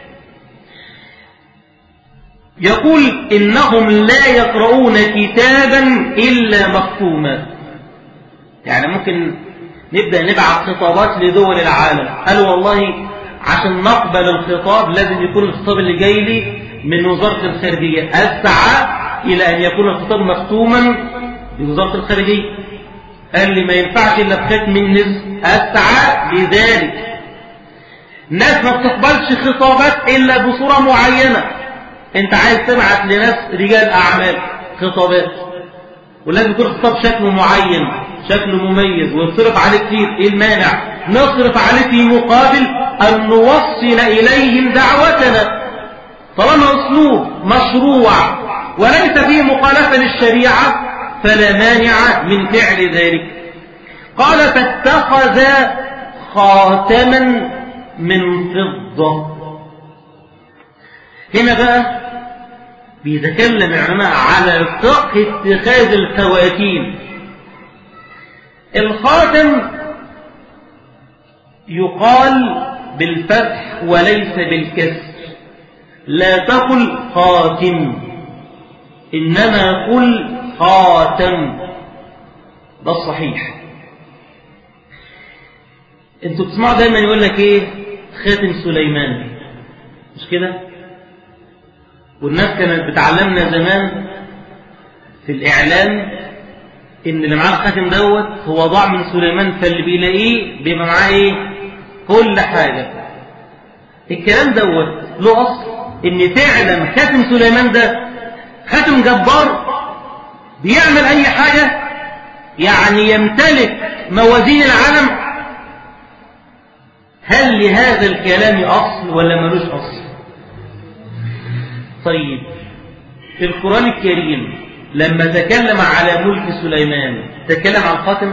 A: يقول إنهم لا يقرؤون كتابا إلا مختوما يعني ممكن نبدأ نبعث خطابات لدول العالم قالوا والله عشان نقبل الخطاب لازم يكون الخطاب اللي جاي لي من وزارة الخارجية أسعى إلى أن يكون الخطاب مختوما بوزارة الخارجية قال لي ما ينفعش إلا بختم النصف أسعى لذلك ناس ما بتقبلش خطابات إلا بصورة معينة أنت عايز تبعت لناس رجال أعمال خطابات ولازم يكون الخطاب شكله معين شكله مميز ويصرف عليه كتير ايه المانع نصرف عليه في مقابل ان نوصل اليهم دعوتنا طالما اسلوب مشروع وليس فيه مخالفه للشريعه فلا مانع من فعل ذلك قال فاتخذ خاتما من فضه هنا بقى بيتكلم العلماء على فقه اتخاذ الخواتيم الخاتم يقال بالفتح وليس بالكسر لا تقل خاتم إنما قل خاتم ده الصحيح انتوا بتسمعوا دايما يقول لك ايه خاتم سليمان مش كده والناس كانت بتعلمنا زمان في الإعلام إن اللي معاه الخاتم دوت هو ضاع من سليمان فاللي بيلاقيه بيبقى معاه إيه؟ كل حاجة. الكلام دوت له أصل إن فعلا خاتم سليمان ده خاتم جبار بيعمل أي حاجة يعني يمتلك موازين العالم هل لهذا الكلام أصل ولا ملوش أصل؟ طيب في القرآن الكريم لما تكلم على ملك سليمان تكلم عن خاتم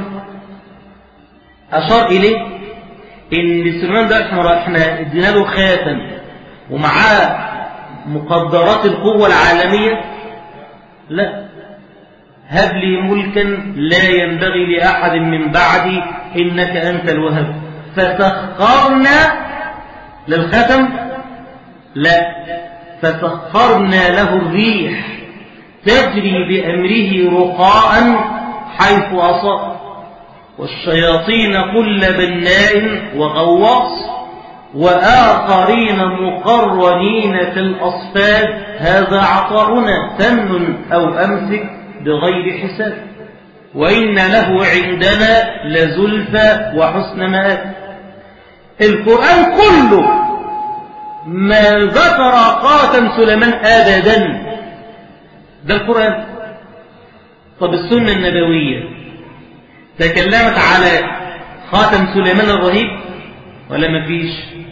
A: أشار إليه إن سليمان ده احنا احنا ادينا له خاتم ومعاه مقدرات القوة العالمية لا هب لي ملكا لا ينبغي لأحد من بعدي إنك أنت الوهاب فسخرنا للختم لا فسخرنا له الريح تجري بأمره رخاء حيث أصاب والشياطين كل بناء وغواص وآخرين مقرنين في الأصفاد هذا عطاؤنا تمن أو أمسك بغير حساب وإن له عندنا لزلفى وحسن مآب القرآن كله ما ذكر خاتم سليمان أبدا ده القرآن طب السنة النبوية تكلمت على خاتم سليمان الرهيب ولا ما فيش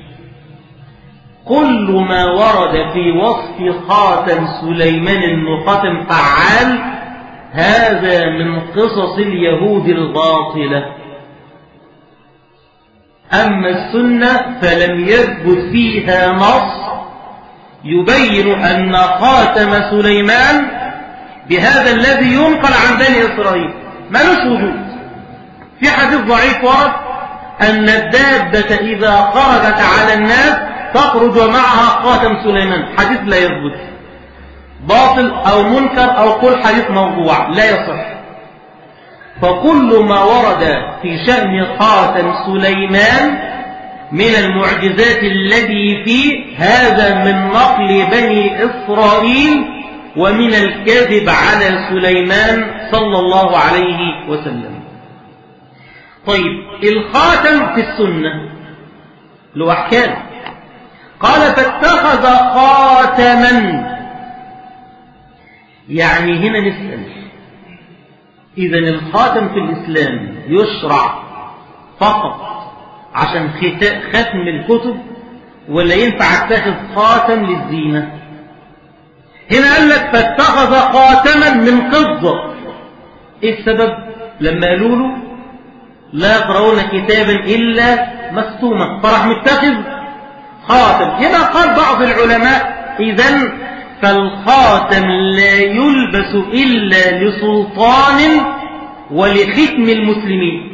A: كل ما ورد في وصف خاتم سليمان انه خاتم فعال هذا من قصص اليهود الباطلة أما السنة فلم يثبت فيها نص يبين أن خاتم سليمان بهذا الذي ينقل عن بني إسرائيل ملوش وجود في حديث ضعيف ورد أن الدابة إذا خرجت على الناس تخرج معها خاتم سليمان حديث لا يثبت باطل أو منكر أو قول حديث موضوع لا يصح فكل ما ورد في شأن خاتم سليمان من المعجزات الذي فيه هذا من نقل بني إسرائيل ومن الكذب على سليمان صلى الله عليه وسلم طيب الخاتم في السنة له أحكام قال فاتخذ خاتما يعني هنا نسأل إذا الخاتم في الإسلام يشرع فقط عشان ختم الكتب ولا ينفع اتخذ خاتم للزينة هنا قال لك فاتخذ خاتما من فضة ايه السبب لما قالوا له لا يقرؤون كتابا إلا مختوما فراح متخذ خاتم هنا قال بعض العلماء إذا فالخاتم لا يلبس إلا لسلطان ولختم المسلمين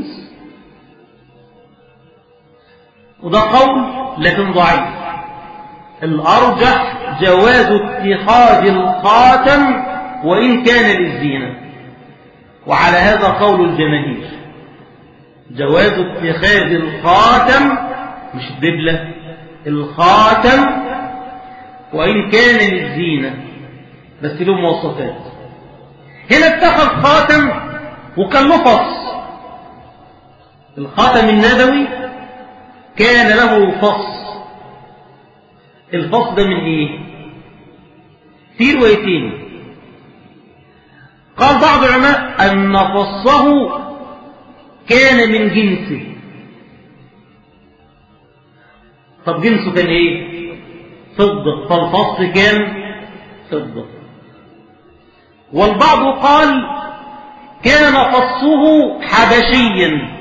A: وده قول لكن ضعيف الأرجح جواز اتخاذ الخاتم وإن كان للزينة وعلى هذا قول الجماهير جواز اتخاذ الخاتم مش الدبلة الخاتم وإن كان للزينة بس له مواصفات هنا اتخذ خاتم وكان له فص الخاتم النبوي كان له فص الفص ده من ايه في روايتين قال بعض العلماء ان فصه كان من جنسه طب جنسه كان ايه فضة فالفص كان فضة والبعض قال كان فصه حبشيا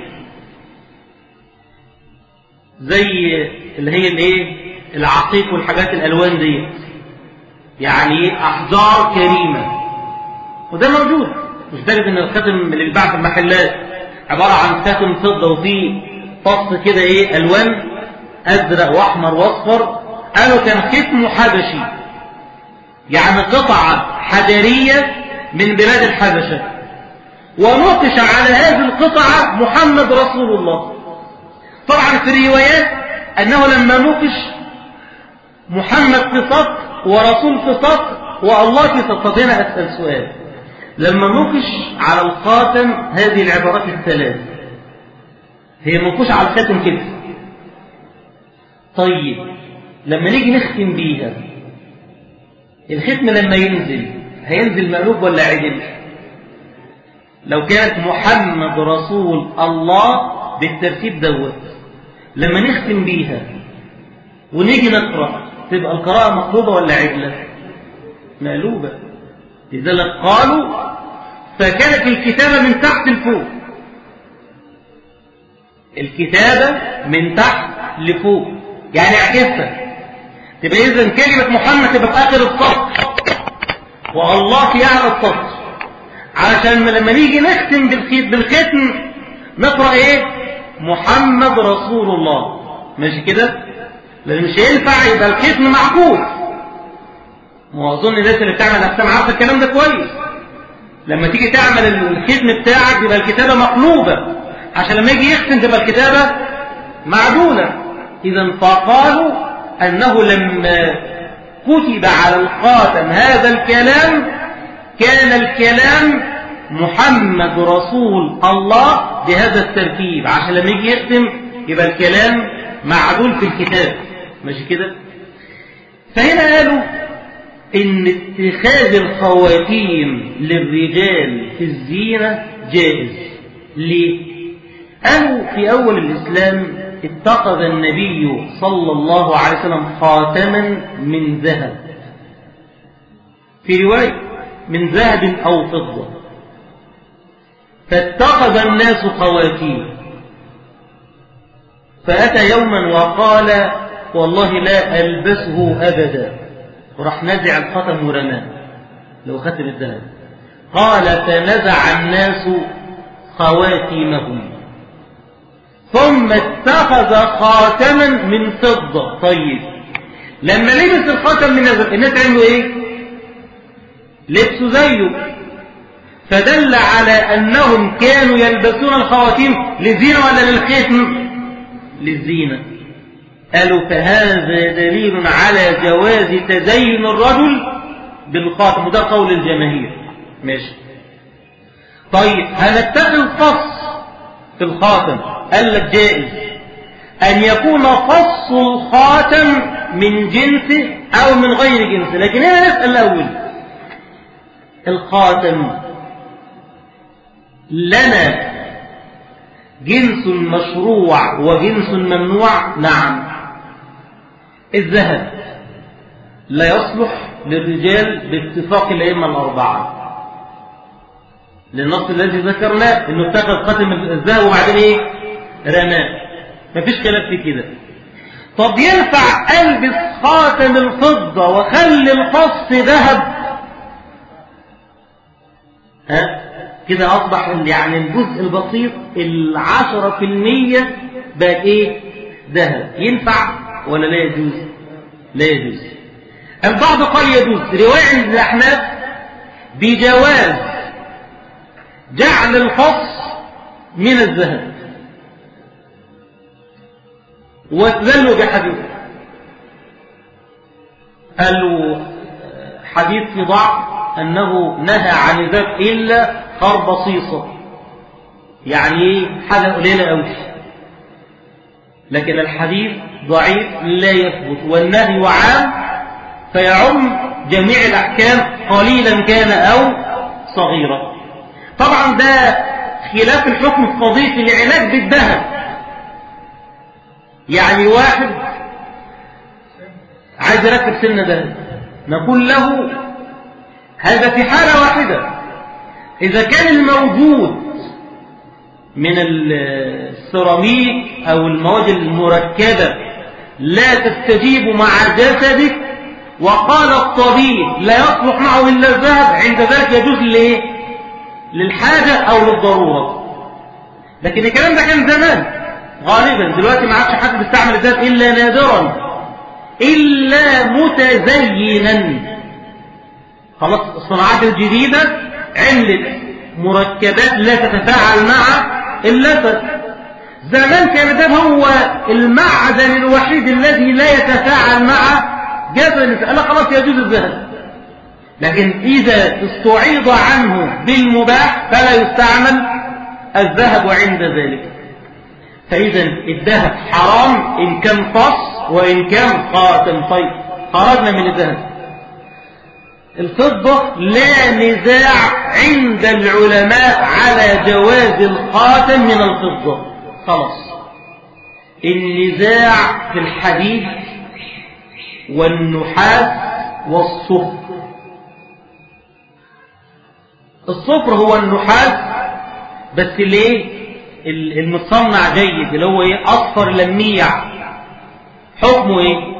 A: زي اللي هي الايه العقيق والحاجات الالوان ديت يعني احجار كريمه وده موجود مش دارج ان الختم اللي بيتباع في المحلات عباره عن خاتم فضه وفيه فص كده ايه الوان ازرق واحمر واصفر قالوا كان ختمه حبشي يعني قطعه حجريه من بلاد الحبشه ونقش على هذه القطعه محمد رسول الله طبعا في الروايات أنه لما نوقش محمد في صف ورسول في صف والله في صف هنا أسأل سؤال لما نوقش على الخاتم هذه العبارات الثلاث هي منقوش على الخاتم كده طيب لما نيجي نختم بيها الختم لما ينزل هينزل مقلوب ولا عدل لو كانت محمد رسول الله بالترتيب دوت لما نختم بيها ونيجي نقرأ تبقى القراءة مقلوبة ولا عدلة مقلوبة لذلك قالوا فكانت الكتابة من تحت لفوق الكتابة من تحت لفوق يعني اعكسها تبقى إذا كلمة محمد تبقى في آخر السطر والله في أعلى السطر علشان لما نيجي نختم بالختم نقرأ إيه محمد رسول الله ماشي كده لان مش هينفع يبقى الختم معكوف ما اظن الناس اللي بتعمل اختام عارفه الكلام ده كويس لما تيجي تعمل الختم بتاعك يبقى الكتابه مقلوبه عشان لما يجي يختم تبقى الكتابه معدوله اذا فقالوا انه لما كتب على الخاتم هذا الكلام كان الكلام محمد رسول الله بهذا الترتيب عشان لما يجي يختم يبقى الكلام معدول في الكتاب ماشي كده فهنا قالوا ان اتخاذ الخواتيم للرجال في الزينة جائز ليه قالوا في اول الاسلام اتخذ النبي صلى الله عليه وسلم خاتما من ذهب في رواية من ذهب او فضة فاتخذ الناس خواتيم فأتى يوما وقال والله لا ألبسه أبدا وراح نزع الخاتم ورماه لو ختم الذهب قال فنزع الناس خواتيمهم ثم اتخذ خاتما من فضة طيب لما لبس الخاتم من الذهب الناس عملوا ايه لبسوا زيه فدل على أنهم كانوا يلبسون الخواتيم للزينة ولا للختم للزينة قالوا فهذا دليل على جواز تزين الرجل بالخاتم وده قول الجماهير ماشي طيب هنتخذ قص في الخاتم قال لك جائز أن يكون قص الخاتم من جنسه أو من غير جنسه لكن هنا نسأل الأول الخاتم لنا جنس مشروع وجنس ممنوع نعم الذهب لا يصلح للرجال باتفاق الأئمة الأربعة للنص الذي ذكرناه انه اتخذ خاتم الذهب وبعدين ايه رماه مفيش كلام في كده طب ينفع البس خاتم الفضة واخلي القص ذهب ها كده اصبح يعني الجزء البسيط العشرة في المية بقى ايه ذهب ينفع ولا لا يجوز لا يجوز البعض قال يجوز رواية عند الأحناف بجواز جعل الخص من الذهب واستدلوا بحديث قالوا حديث في ضعف أنه نهى عن ذلك إلا خربصيصة يعني ايه حاجة قليلة أوي لكن الحديث ضعيف لا يثبت والنهي عام فيعم جميع الأحكام قليلا كان أو صغيرا طبعا ده خلاف الحكم في قضية العلاج بالذهب يعني واحد عايز يركب سن ذهب نقول له هذا في حالة واحدة إذا كان الموجود من السيراميك أو المواد المركبة لا تستجيب مع جسدك وقال الطبيب لا يصلح معه إلا الذهب عند ذلك يجوز لإيه؟ للحاجة أو للضرورة لكن الكلام ده كان زمان غالبا دلوقتي ما عادش حد بيستعمل الذهب إلا نادرا إلا متزينا خلاص الصناعات الجديدة عملت مركبات لا تتفاعل مع اللثة زمان كان الذهب هو المعدن الوحيد الذي لا يتفاعل مع جسد الإنسان خلاص يجوز الذهب لكن إذا استعيض عنه بالمباح فلا يستعمل الذهب عند ذلك فإذا الذهب حرام إن كان قص وإن كان خاتم طيب خرجنا من الذهب الفضة لا نزاع عند العلماء على جواز الخاتم من الفضة خلاص النزاع في الحديث والنحاس والصفر الصفر هو النحاس بس ليه المتصنع جيد اللي هو ايه اصفر لميع حكمه ايه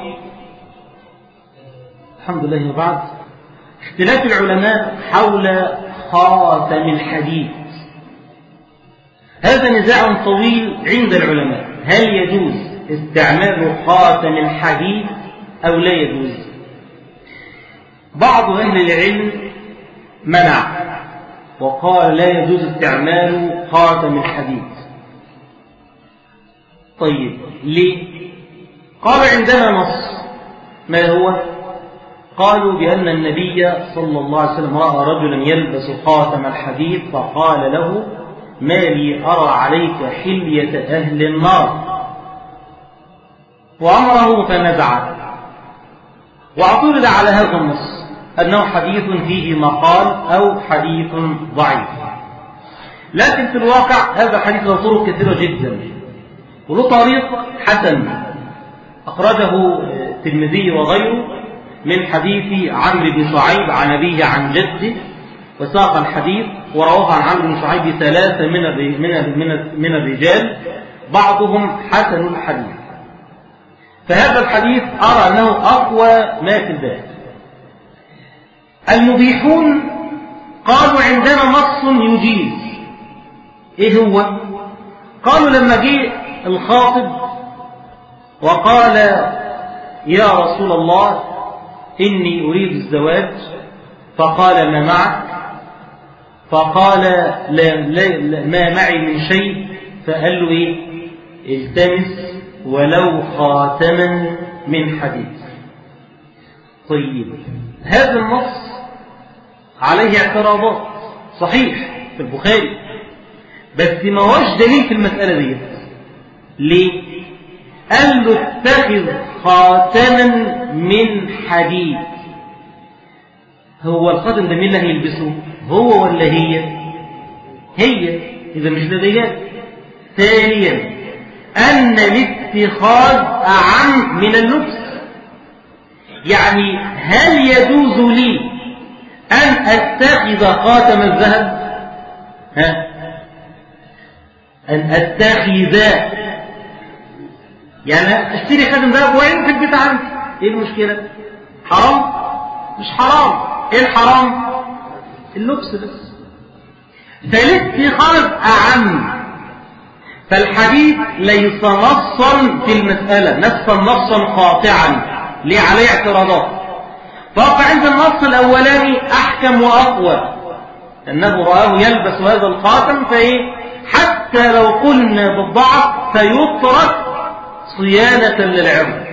A: الحمد لله وبعد اختلاف العلماء حول خاتم الحديد هذا نزاع طويل عند العلماء هل يجوز استعمال خاتم الحديد أو لا يجوز بعض أهل العلم منع وقال لا يجوز استعمال خاتم الحديد طيب ليه قال عندنا نص ما هو قالوا بأن النبي صلى الله عليه وسلم رأى رجلا يلبس خاتم الحديد فقال له ما لي أرى عليك حلية أهل النار وأمره فنزعه واعترض على هذا النص أنه حديث فيه مقال أو حديث ضعيف لكن في الواقع هذا الحديث له طرق كثيرة جدا وله طريق حسن أخرجه الترمذي وغيره من حديث عمرو بن شعيب عن أبيه عن جده وساق الحديث ورواه عن عمرو بن شعيب ثلاثة من من من من الرجال بعضهم حسن الحديث فهذا الحديث أرى أنه أقوى ما في الباب المبيحون قالوا عندنا نص يجيز ايه هو قالوا لما جه الخاطب وقال يا رسول الله إني أريد الزواج فقال ما معك فقال لا, لا, لا ما معي من شيء فقال له إيه التمس ولو خاتما من حديد طيب هذا النص عليه اعتراضات صحيح في البخاري بس ما هوش دليل في المسألة دي ليه قال له اتخذ خاتما من حديد هو الخاتم ده مين اللي هيلبسه هو ولا هي هي إذا مش لديات ثانيا أن الاتخاذ أعم من اللبس يعني هل يجوز لي أن أتخذ خاتم الذهب ها أن أتخذ يعني أشتري خاتم ذهب وين في البيت عندي إيه المشكلة حرام مش حرام إيه الحرام اللبس بس فالاتخاذ أعم فالحديث ليس نصا في المسألة نصا نصا قاطعا ليه عليه اعتراضات فوقع عند النص الأولاني أحكم وأقوى أنه رآه يلبس هذا الخاتم فإيه حتى لو قلنا بالضعف فيترك صيانة للعرض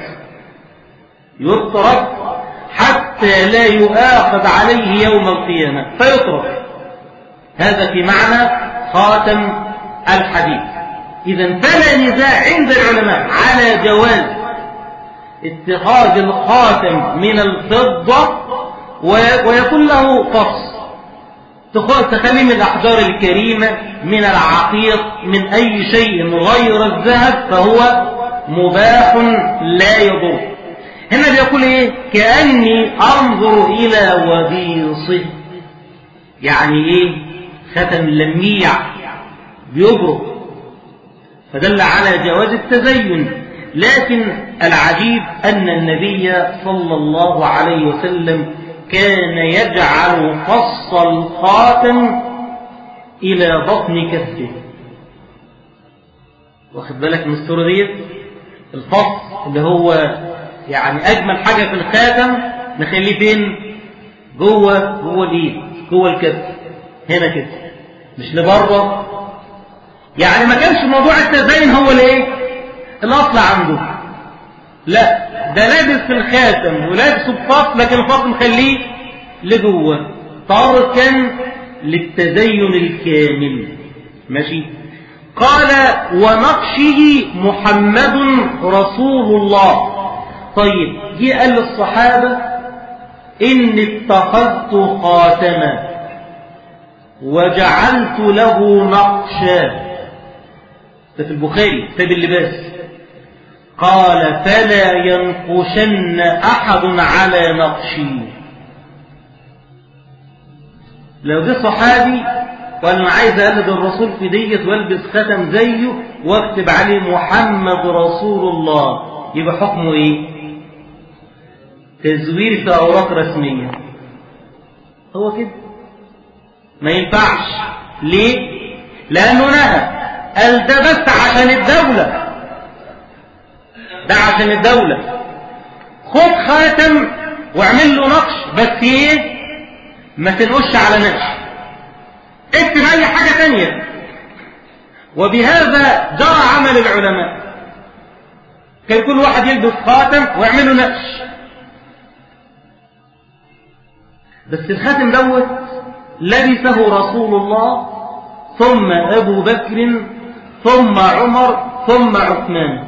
A: يترك حتى لا يؤاخذ عليه يوم القيامة فيترك هذا في معنى خاتم الحديث إذا فلا نزاع عند العلماء على جواز اتخاذ الخاتم من الفضة ويكون له قص تخلي من الأحجار الكريمة من العقيق من أي شيء غير الذهب فهو مباح لا يضر هنا بيقول ايه كأني أنظر إلى وبيصه يعني ايه ختم لميع بيبرق فدل على جواز التزين لكن العجيب أن النبي صلى الله عليه وسلم كان يجعل قص الخاتم إلى بطن كفه واخد بالك من الصورة ديت الفص اللي هو يعني أجمل حاجة في الخاتم نخليه فين جوه جوه الإيد جوه الكف هنا كده مش لبره يعني ما كانش موضوع التزين هو الايه الاصل عنده لا ده لابس في الخاتم ولابسه بفص لكن الفص مخليه لجوه طار كان للتزين الكامل ماشي قال ونقشه محمد رسول الله طيب جه قال للصحابة إن اتخذت خاتما وجعلت له نقشا ده في البخاري كتاب اللباس قال فلا ينقشن أحد على نقشي لو جه صحابي وقال انا عايز اقلد الرسول في ديت والبس ختم زيه واكتب عليه محمد رسول الله يبقى حكمه ايه تزوير في اوراق رسميه هو كده ما ينفعش ليه لانه نهى قال ده بس عشان الدوله ده عشان الدوله خد خاتم واعمل له نقش بس ايه ما تنقش على نقش اكتب اي حاجة تانية وبهذا جرى عمل العلماء كان كل واحد يلبس خاتم ويعمله نقش بس الخاتم دوت لبسه رسول الله ثم أبو بكر ثم عمر ثم عثمان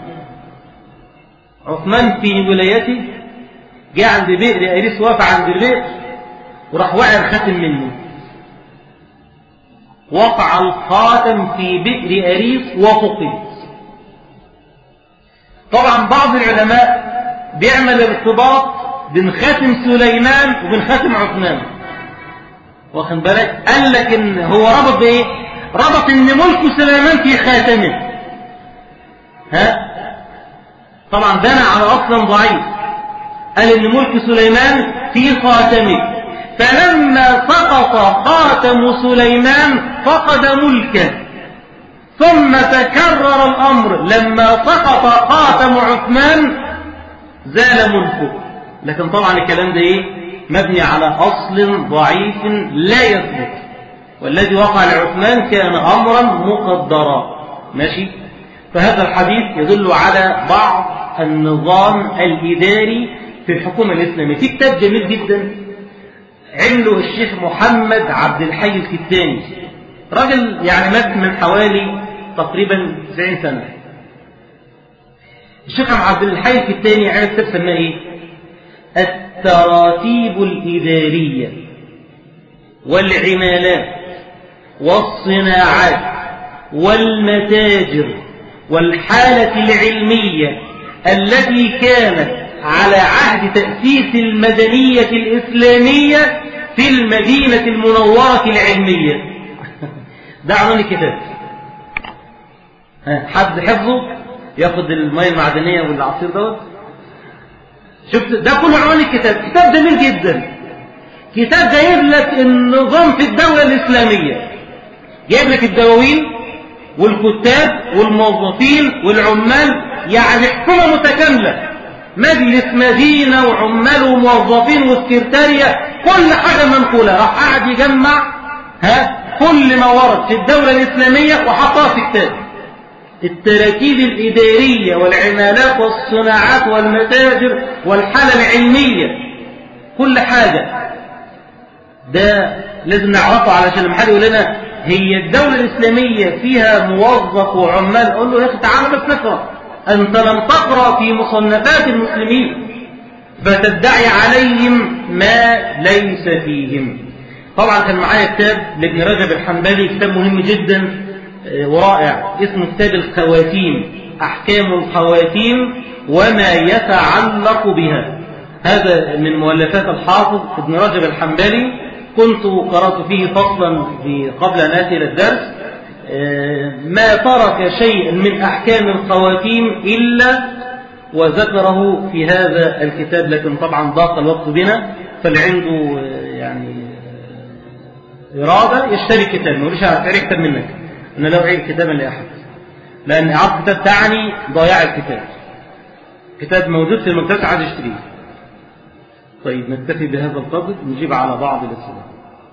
A: عثمان في ولايته جاء عند بئر أريس وقف عند البئر وراح وقع الخاتم منه وقع الخاتم في بئر أريس وفقد طبعا بعض العلماء بيعمل ارتباط بين خاتم سليمان وبين خاتم عثمان واخد بالك قال لك ان هو ربط بايه ربط ان ملك سليمان في خاتمه ها طبعا بنى على اصل ضعيف قال ان ملك سليمان في خاتمه فلما سقط خاتم سليمان فقد ملكه ثم تكرر الأمر لما سقط خاتم عثمان زال ملكه لكن طبعا الكلام ده ايه مبني على أصل ضعيف لا يثبت والذي وقع لعثمان كان أمرا مقدرا ماشي فهذا الحديث يدل على بعض النظام الإداري في الحكومة الإسلامية في كتاب جميل جدا عمله الشيخ محمد عبد الحي الكتاني راجل يعني مات من حوالي تقريبا 90 سنة الشيخ عبد الحي الكتاني عمل كتاب سماه ايه؟ التراتيب الإدارية والعمالات والصناعات والمتاجر والحالة العلمية التي كانت على عهد تأسيس المدنية الإسلامية في المدينة المنورة العلمية ده عنوان الكتاب حد حفظه ياخد المية المعدنية والعصير دوت شفت ده كله عنوان الكتاب كتاب جميل جدا كتاب جايب لك النظام في الدولة الإسلامية جايب لك الدواوين والكتاب والموظفين والعمال يعني حكومة متكاملة مجلس مدينة وعمال وموظفين وسكرتارية كل حاجة منقولة راح قاعد يجمع ها كل ما ورد في الدولة الإسلامية وحطها في كتاب التراكيب الإدارية والعمالات والصناعات والمتاجر والحالة العلمية كل حاجة ده لازم نعرفه علشان لما حد يقول لنا هي الدولة الإسلامية فيها موظف وعمال أقول له يا أخي تعالى بس نقرأ أنت لم تقرأ في مصنفات المسلمين فتدعي عليهم ما ليس فيهم طبعا كان معايا كتاب لابن رجب الحنبلي كتاب مهم جدا ورائع اسمه كتاب الخواتيم أحكام الخواتيم وما يتعلق بها هذا من مؤلفات الحافظ ابن رجب الحنبلي كنت قرأت فيه فصلا في قبل أن آتي إلى الدرس ما ترك شيئا من أحكام الخواتيم إلا وذكره في هذا الكتاب لكن طبعا ضاق الوقت بنا فاللي عنده يعني إرادة يشتري الكتاب ما يقولش هشتري كتاب منك أنا لا أعيد كتابا لأحد لأن إعادة الكتاب تعني ضياع الكتاب كتاب موجود في المكتبة عاد يشتريه طيب نكتفي بهذا القدر نجيب على بعض الأسئلة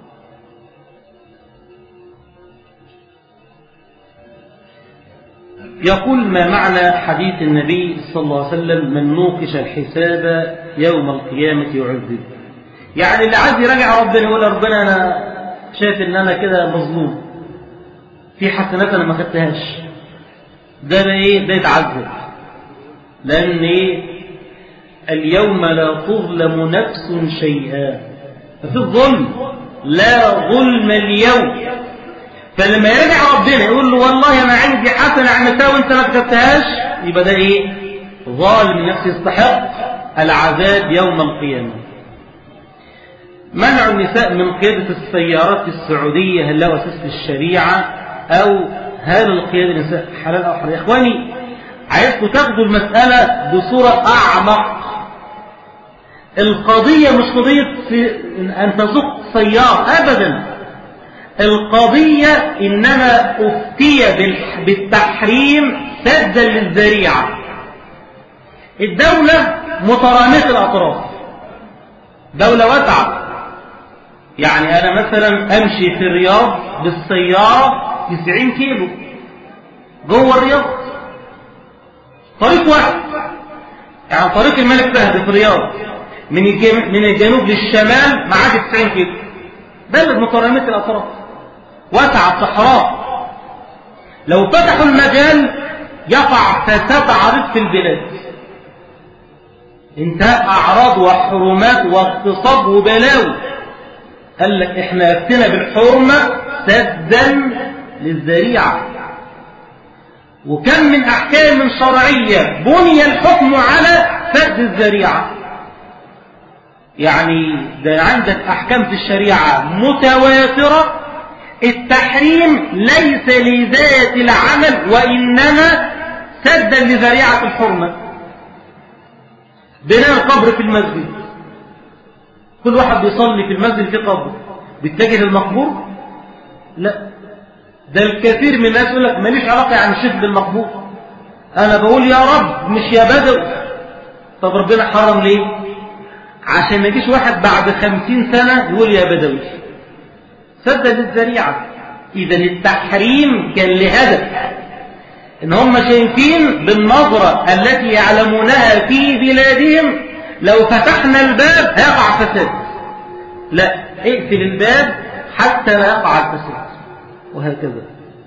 A: يقول ما معنى حديث النبي صلى الله عليه وسلم من نوقش الحساب يوم القيامة يعذب يعني اللي عايز يراجع ربنا يقول ربنا أنا شايف إن أنا كده مظلوم في حسنات أنا ما خدتهاش ده ده إيه ده يتعذب لأن إيه اليوم لا تظلم نفس شيئا ففي الظلم لا ظلم اليوم فلما يرجع ربنا يقول له والله انا عندي حسنه عملتها وانت ما كتبتهاش يبقى ده ايه ظالم نفسه يستحق العذاب يوم القيامه منع النساء من قياده السيارات في السعوديه هل له اساس في الشريعه او هل القياده النساء حلال او حرام يا اخواني عايزكم تاخدوا المساله بصوره اعمق القضيه مش قضيه في ان تسوق سياره ابدا القضية إنما أفتي بالتحريم سدا للذريعة الدولة مترامية الأطراف دولة واسعة يعني أنا مثلا أمشي في الرياض بالسيارة 90 كيلو جوه الرياض طريق واحد يعني طريق الملك فهد في الرياض من من الجنوب للشمال معاد 90 كيلو بلد مترامية الأطراف واسعة صحراء لو فتحوا المجال يقع فساد عريض في البلاد انتهى أعراض وحرمات واغتصاب وبلاوي قال لك احنا افتنا بالحرمة سدا للذريعة وكم من أحكام شرعية بني الحكم على سد الذريعة يعني ده عندك أحكام في الشريعة متواترة التحريم ليس لذات العمل وإنما سدا لذريعة الحرمة بناء القبر في المسجد كل واحد بيصلي في المسجد في قبر بيتجه للمقبور لا ده الكثير من الناس يقول لك ماليش علاقة يعني الشيخ بالمقبور أنا بقول يا رب مش يا بدو طب ربنا حرم ليه عشان ما يجيش واحد بعد خمسين سنة يقول يا بدوي سد للذريعة إذا التحريم كان لهدف إن هم شايفين بالنظرة التي يعلمونها في بلادهم لو فتحنا الباب هيقع فساد لا اقفل الباب حتى لا يقع الفساد وهكذا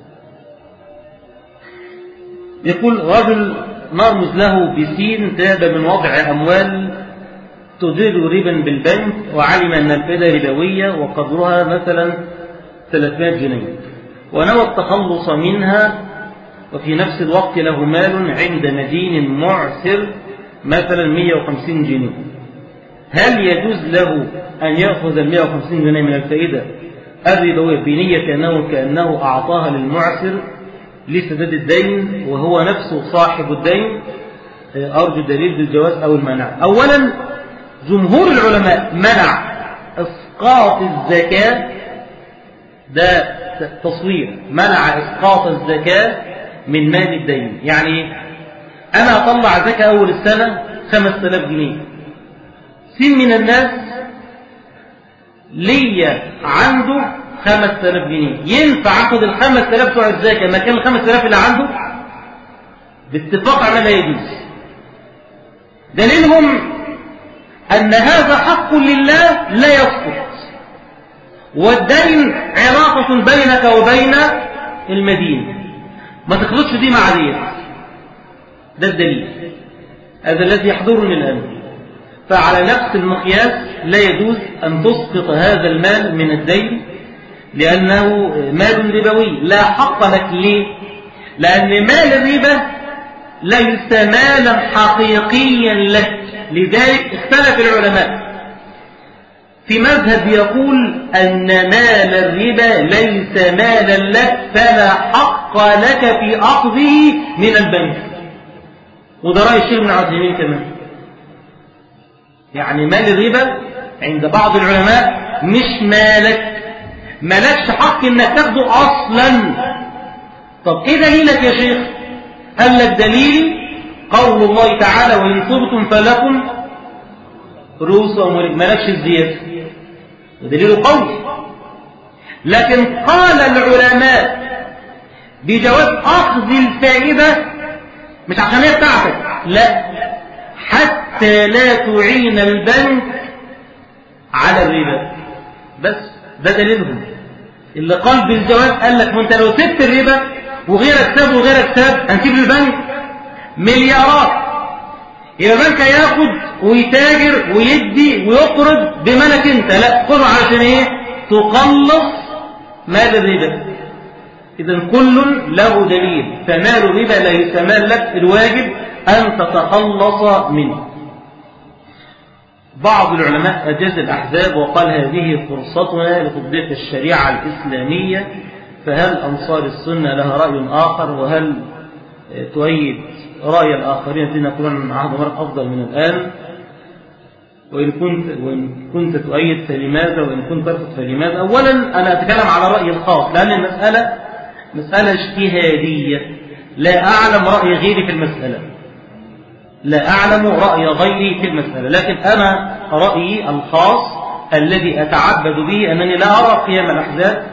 A: يقول رجل نرمز له بسين تاب من وضع أموال تدير ربا بالبنك وعلم أن الفائدة ربوية وقدرها مثلا 300 جنيه ونوى التخلص منها وفي نفس الوقت له مال عند مدين معسر مثلا 150 جنيه هل يجوز له أن يأخذ ال 150 جنيه من الفائدة الربوية بنية أنه كأنه أعطاها للمعسر لسداد الدين وهو نفسه صاحب الدين أرجو دليل بالجواز أو المنع أولا جمهور العلماء منع إسقاط الزكاة ده تصوير منع إسقاط الزكاة من مال الدين يعني أنا أطلع زكاة أول السنة 5000 جنيه سين من الناس ليا عنده 5000 جنيه ينفع اخد ال 5000 بتوع الزكاه مكان ال 5000 اللي عنده باتفاق على لا يجوز دليلهم ان هذا حق لله لا يسقط والدين علاقة بينك وبين المدين ما تخلطش دي مع دي ده الدليل هذا الذي يحضرني الآن فعلى نفس المقياس لا يجوز أن تسقط هذا المال من الدين لأنه مال ربوي لا حق لك ليه لأن مال الربا ليس مالا حقيقيا لك لذلك اختلف العلماء في مذهب يقول أن مال الربا ليس مالا لك فلا حق لك في أخذه من البنك وده رأي الشيخ ابن عثيمين كمان يعني مال الربا عند بعض العلماء مش مالك مالكش حق انك تاخده اصلا طب ايه دليلك يا شيخ قال لك دليل قول الله تعالى وان تبتم فلكم رؤوس اموالكم مالكش الزياده ودليل قوي لكن قال العلماء بجواز اخذ الفائده مش عشان هي بتاعتك لا حتى لا تعين البنك على الربا بس ده دليلهم اللي قال بالجواز قال لك وانت لو سبت الربا وغيرك ساب وغيرك ساب هنسيب البنك مليارات يبقى البنك هياخد ويتاجر ويدي ويقرض بمالك انت لا خذه علشان ايه تقلص مال الربا اذا كل له دليل فمال الربا لا يتمال لك الواجب ان تتخلص منه بعض العلماء أجاز الأحزاب وقال هذه فرصتنا لتطبيق الشريعة الإسلامية فهل أنصار السنة لها رأي آخر وهل تؤيد رأي الآخرين الذين يقولون عهد مرة أفضل من الآن وإن كنت, وإن كنت تؤيد فلماذا وإن كنت ترفض فلماذا أولا أنا أتكلم على رأيي الخاص لأن المسألة مسألة اجتهادية لا أعلم رأي غيري في المسألة لا أعلم رأي غيري في المسألة لكن أنا رأيي الخاص الذي أتعبد به أنني لا أرى قيام الأحزاب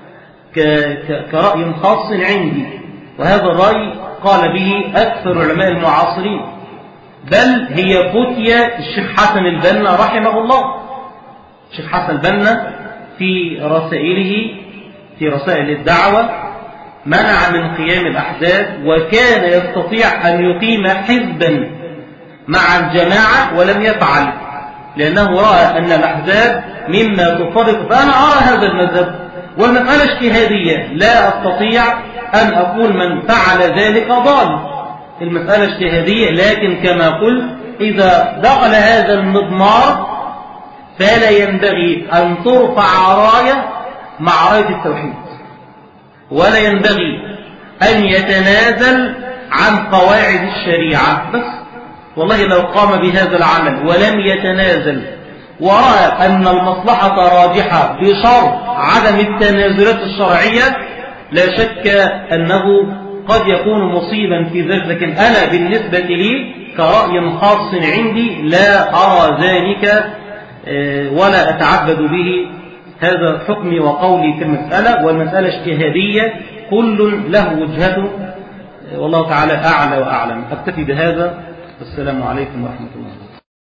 A: كرأي خاص عندي وهذا الرأي قال به أكثر علماء المعاصرين بل هي فتية الشيخ حسن البنا رحمه الله الشيخ حسن البنا في رسائله في رسائل الدعوة منع من قيام الأحزاب وكان يستطيع أن يقيم حزبا مع الجماعة ولم يفعل لأنه رأى أن الأحزاب مما تفرق فأنا أرى هذا المذهب والمسألة اجتهادية لا أستطيع أن أقول من فعل ذلك ضال المسألة اجتهادية لكن كما قلت إذا دخل هذا المضمار فلا ينبغي أن ترفع راية مع راية التوحيد ولا ينبغي أن يتنازل عن قواعد الشريعة بس والله لو قام بهذا العمل ولم يتنازل
B: ورأى أن المصلحة راجحة بشرط عدم التنازلات الشرعية لا شك أنه قد يكون مصيبا في ذلك لكن أنا بالنسبة لي كرأي خاص عندي لا أرى ذلك ولا أتعبد به هذا حكمي وقولي في المسألة والمسألة اجتهادية كل له وجهته والله تعالى أعلى وأعلم أكتفي بهذا والسلام عليكم ورحمة الله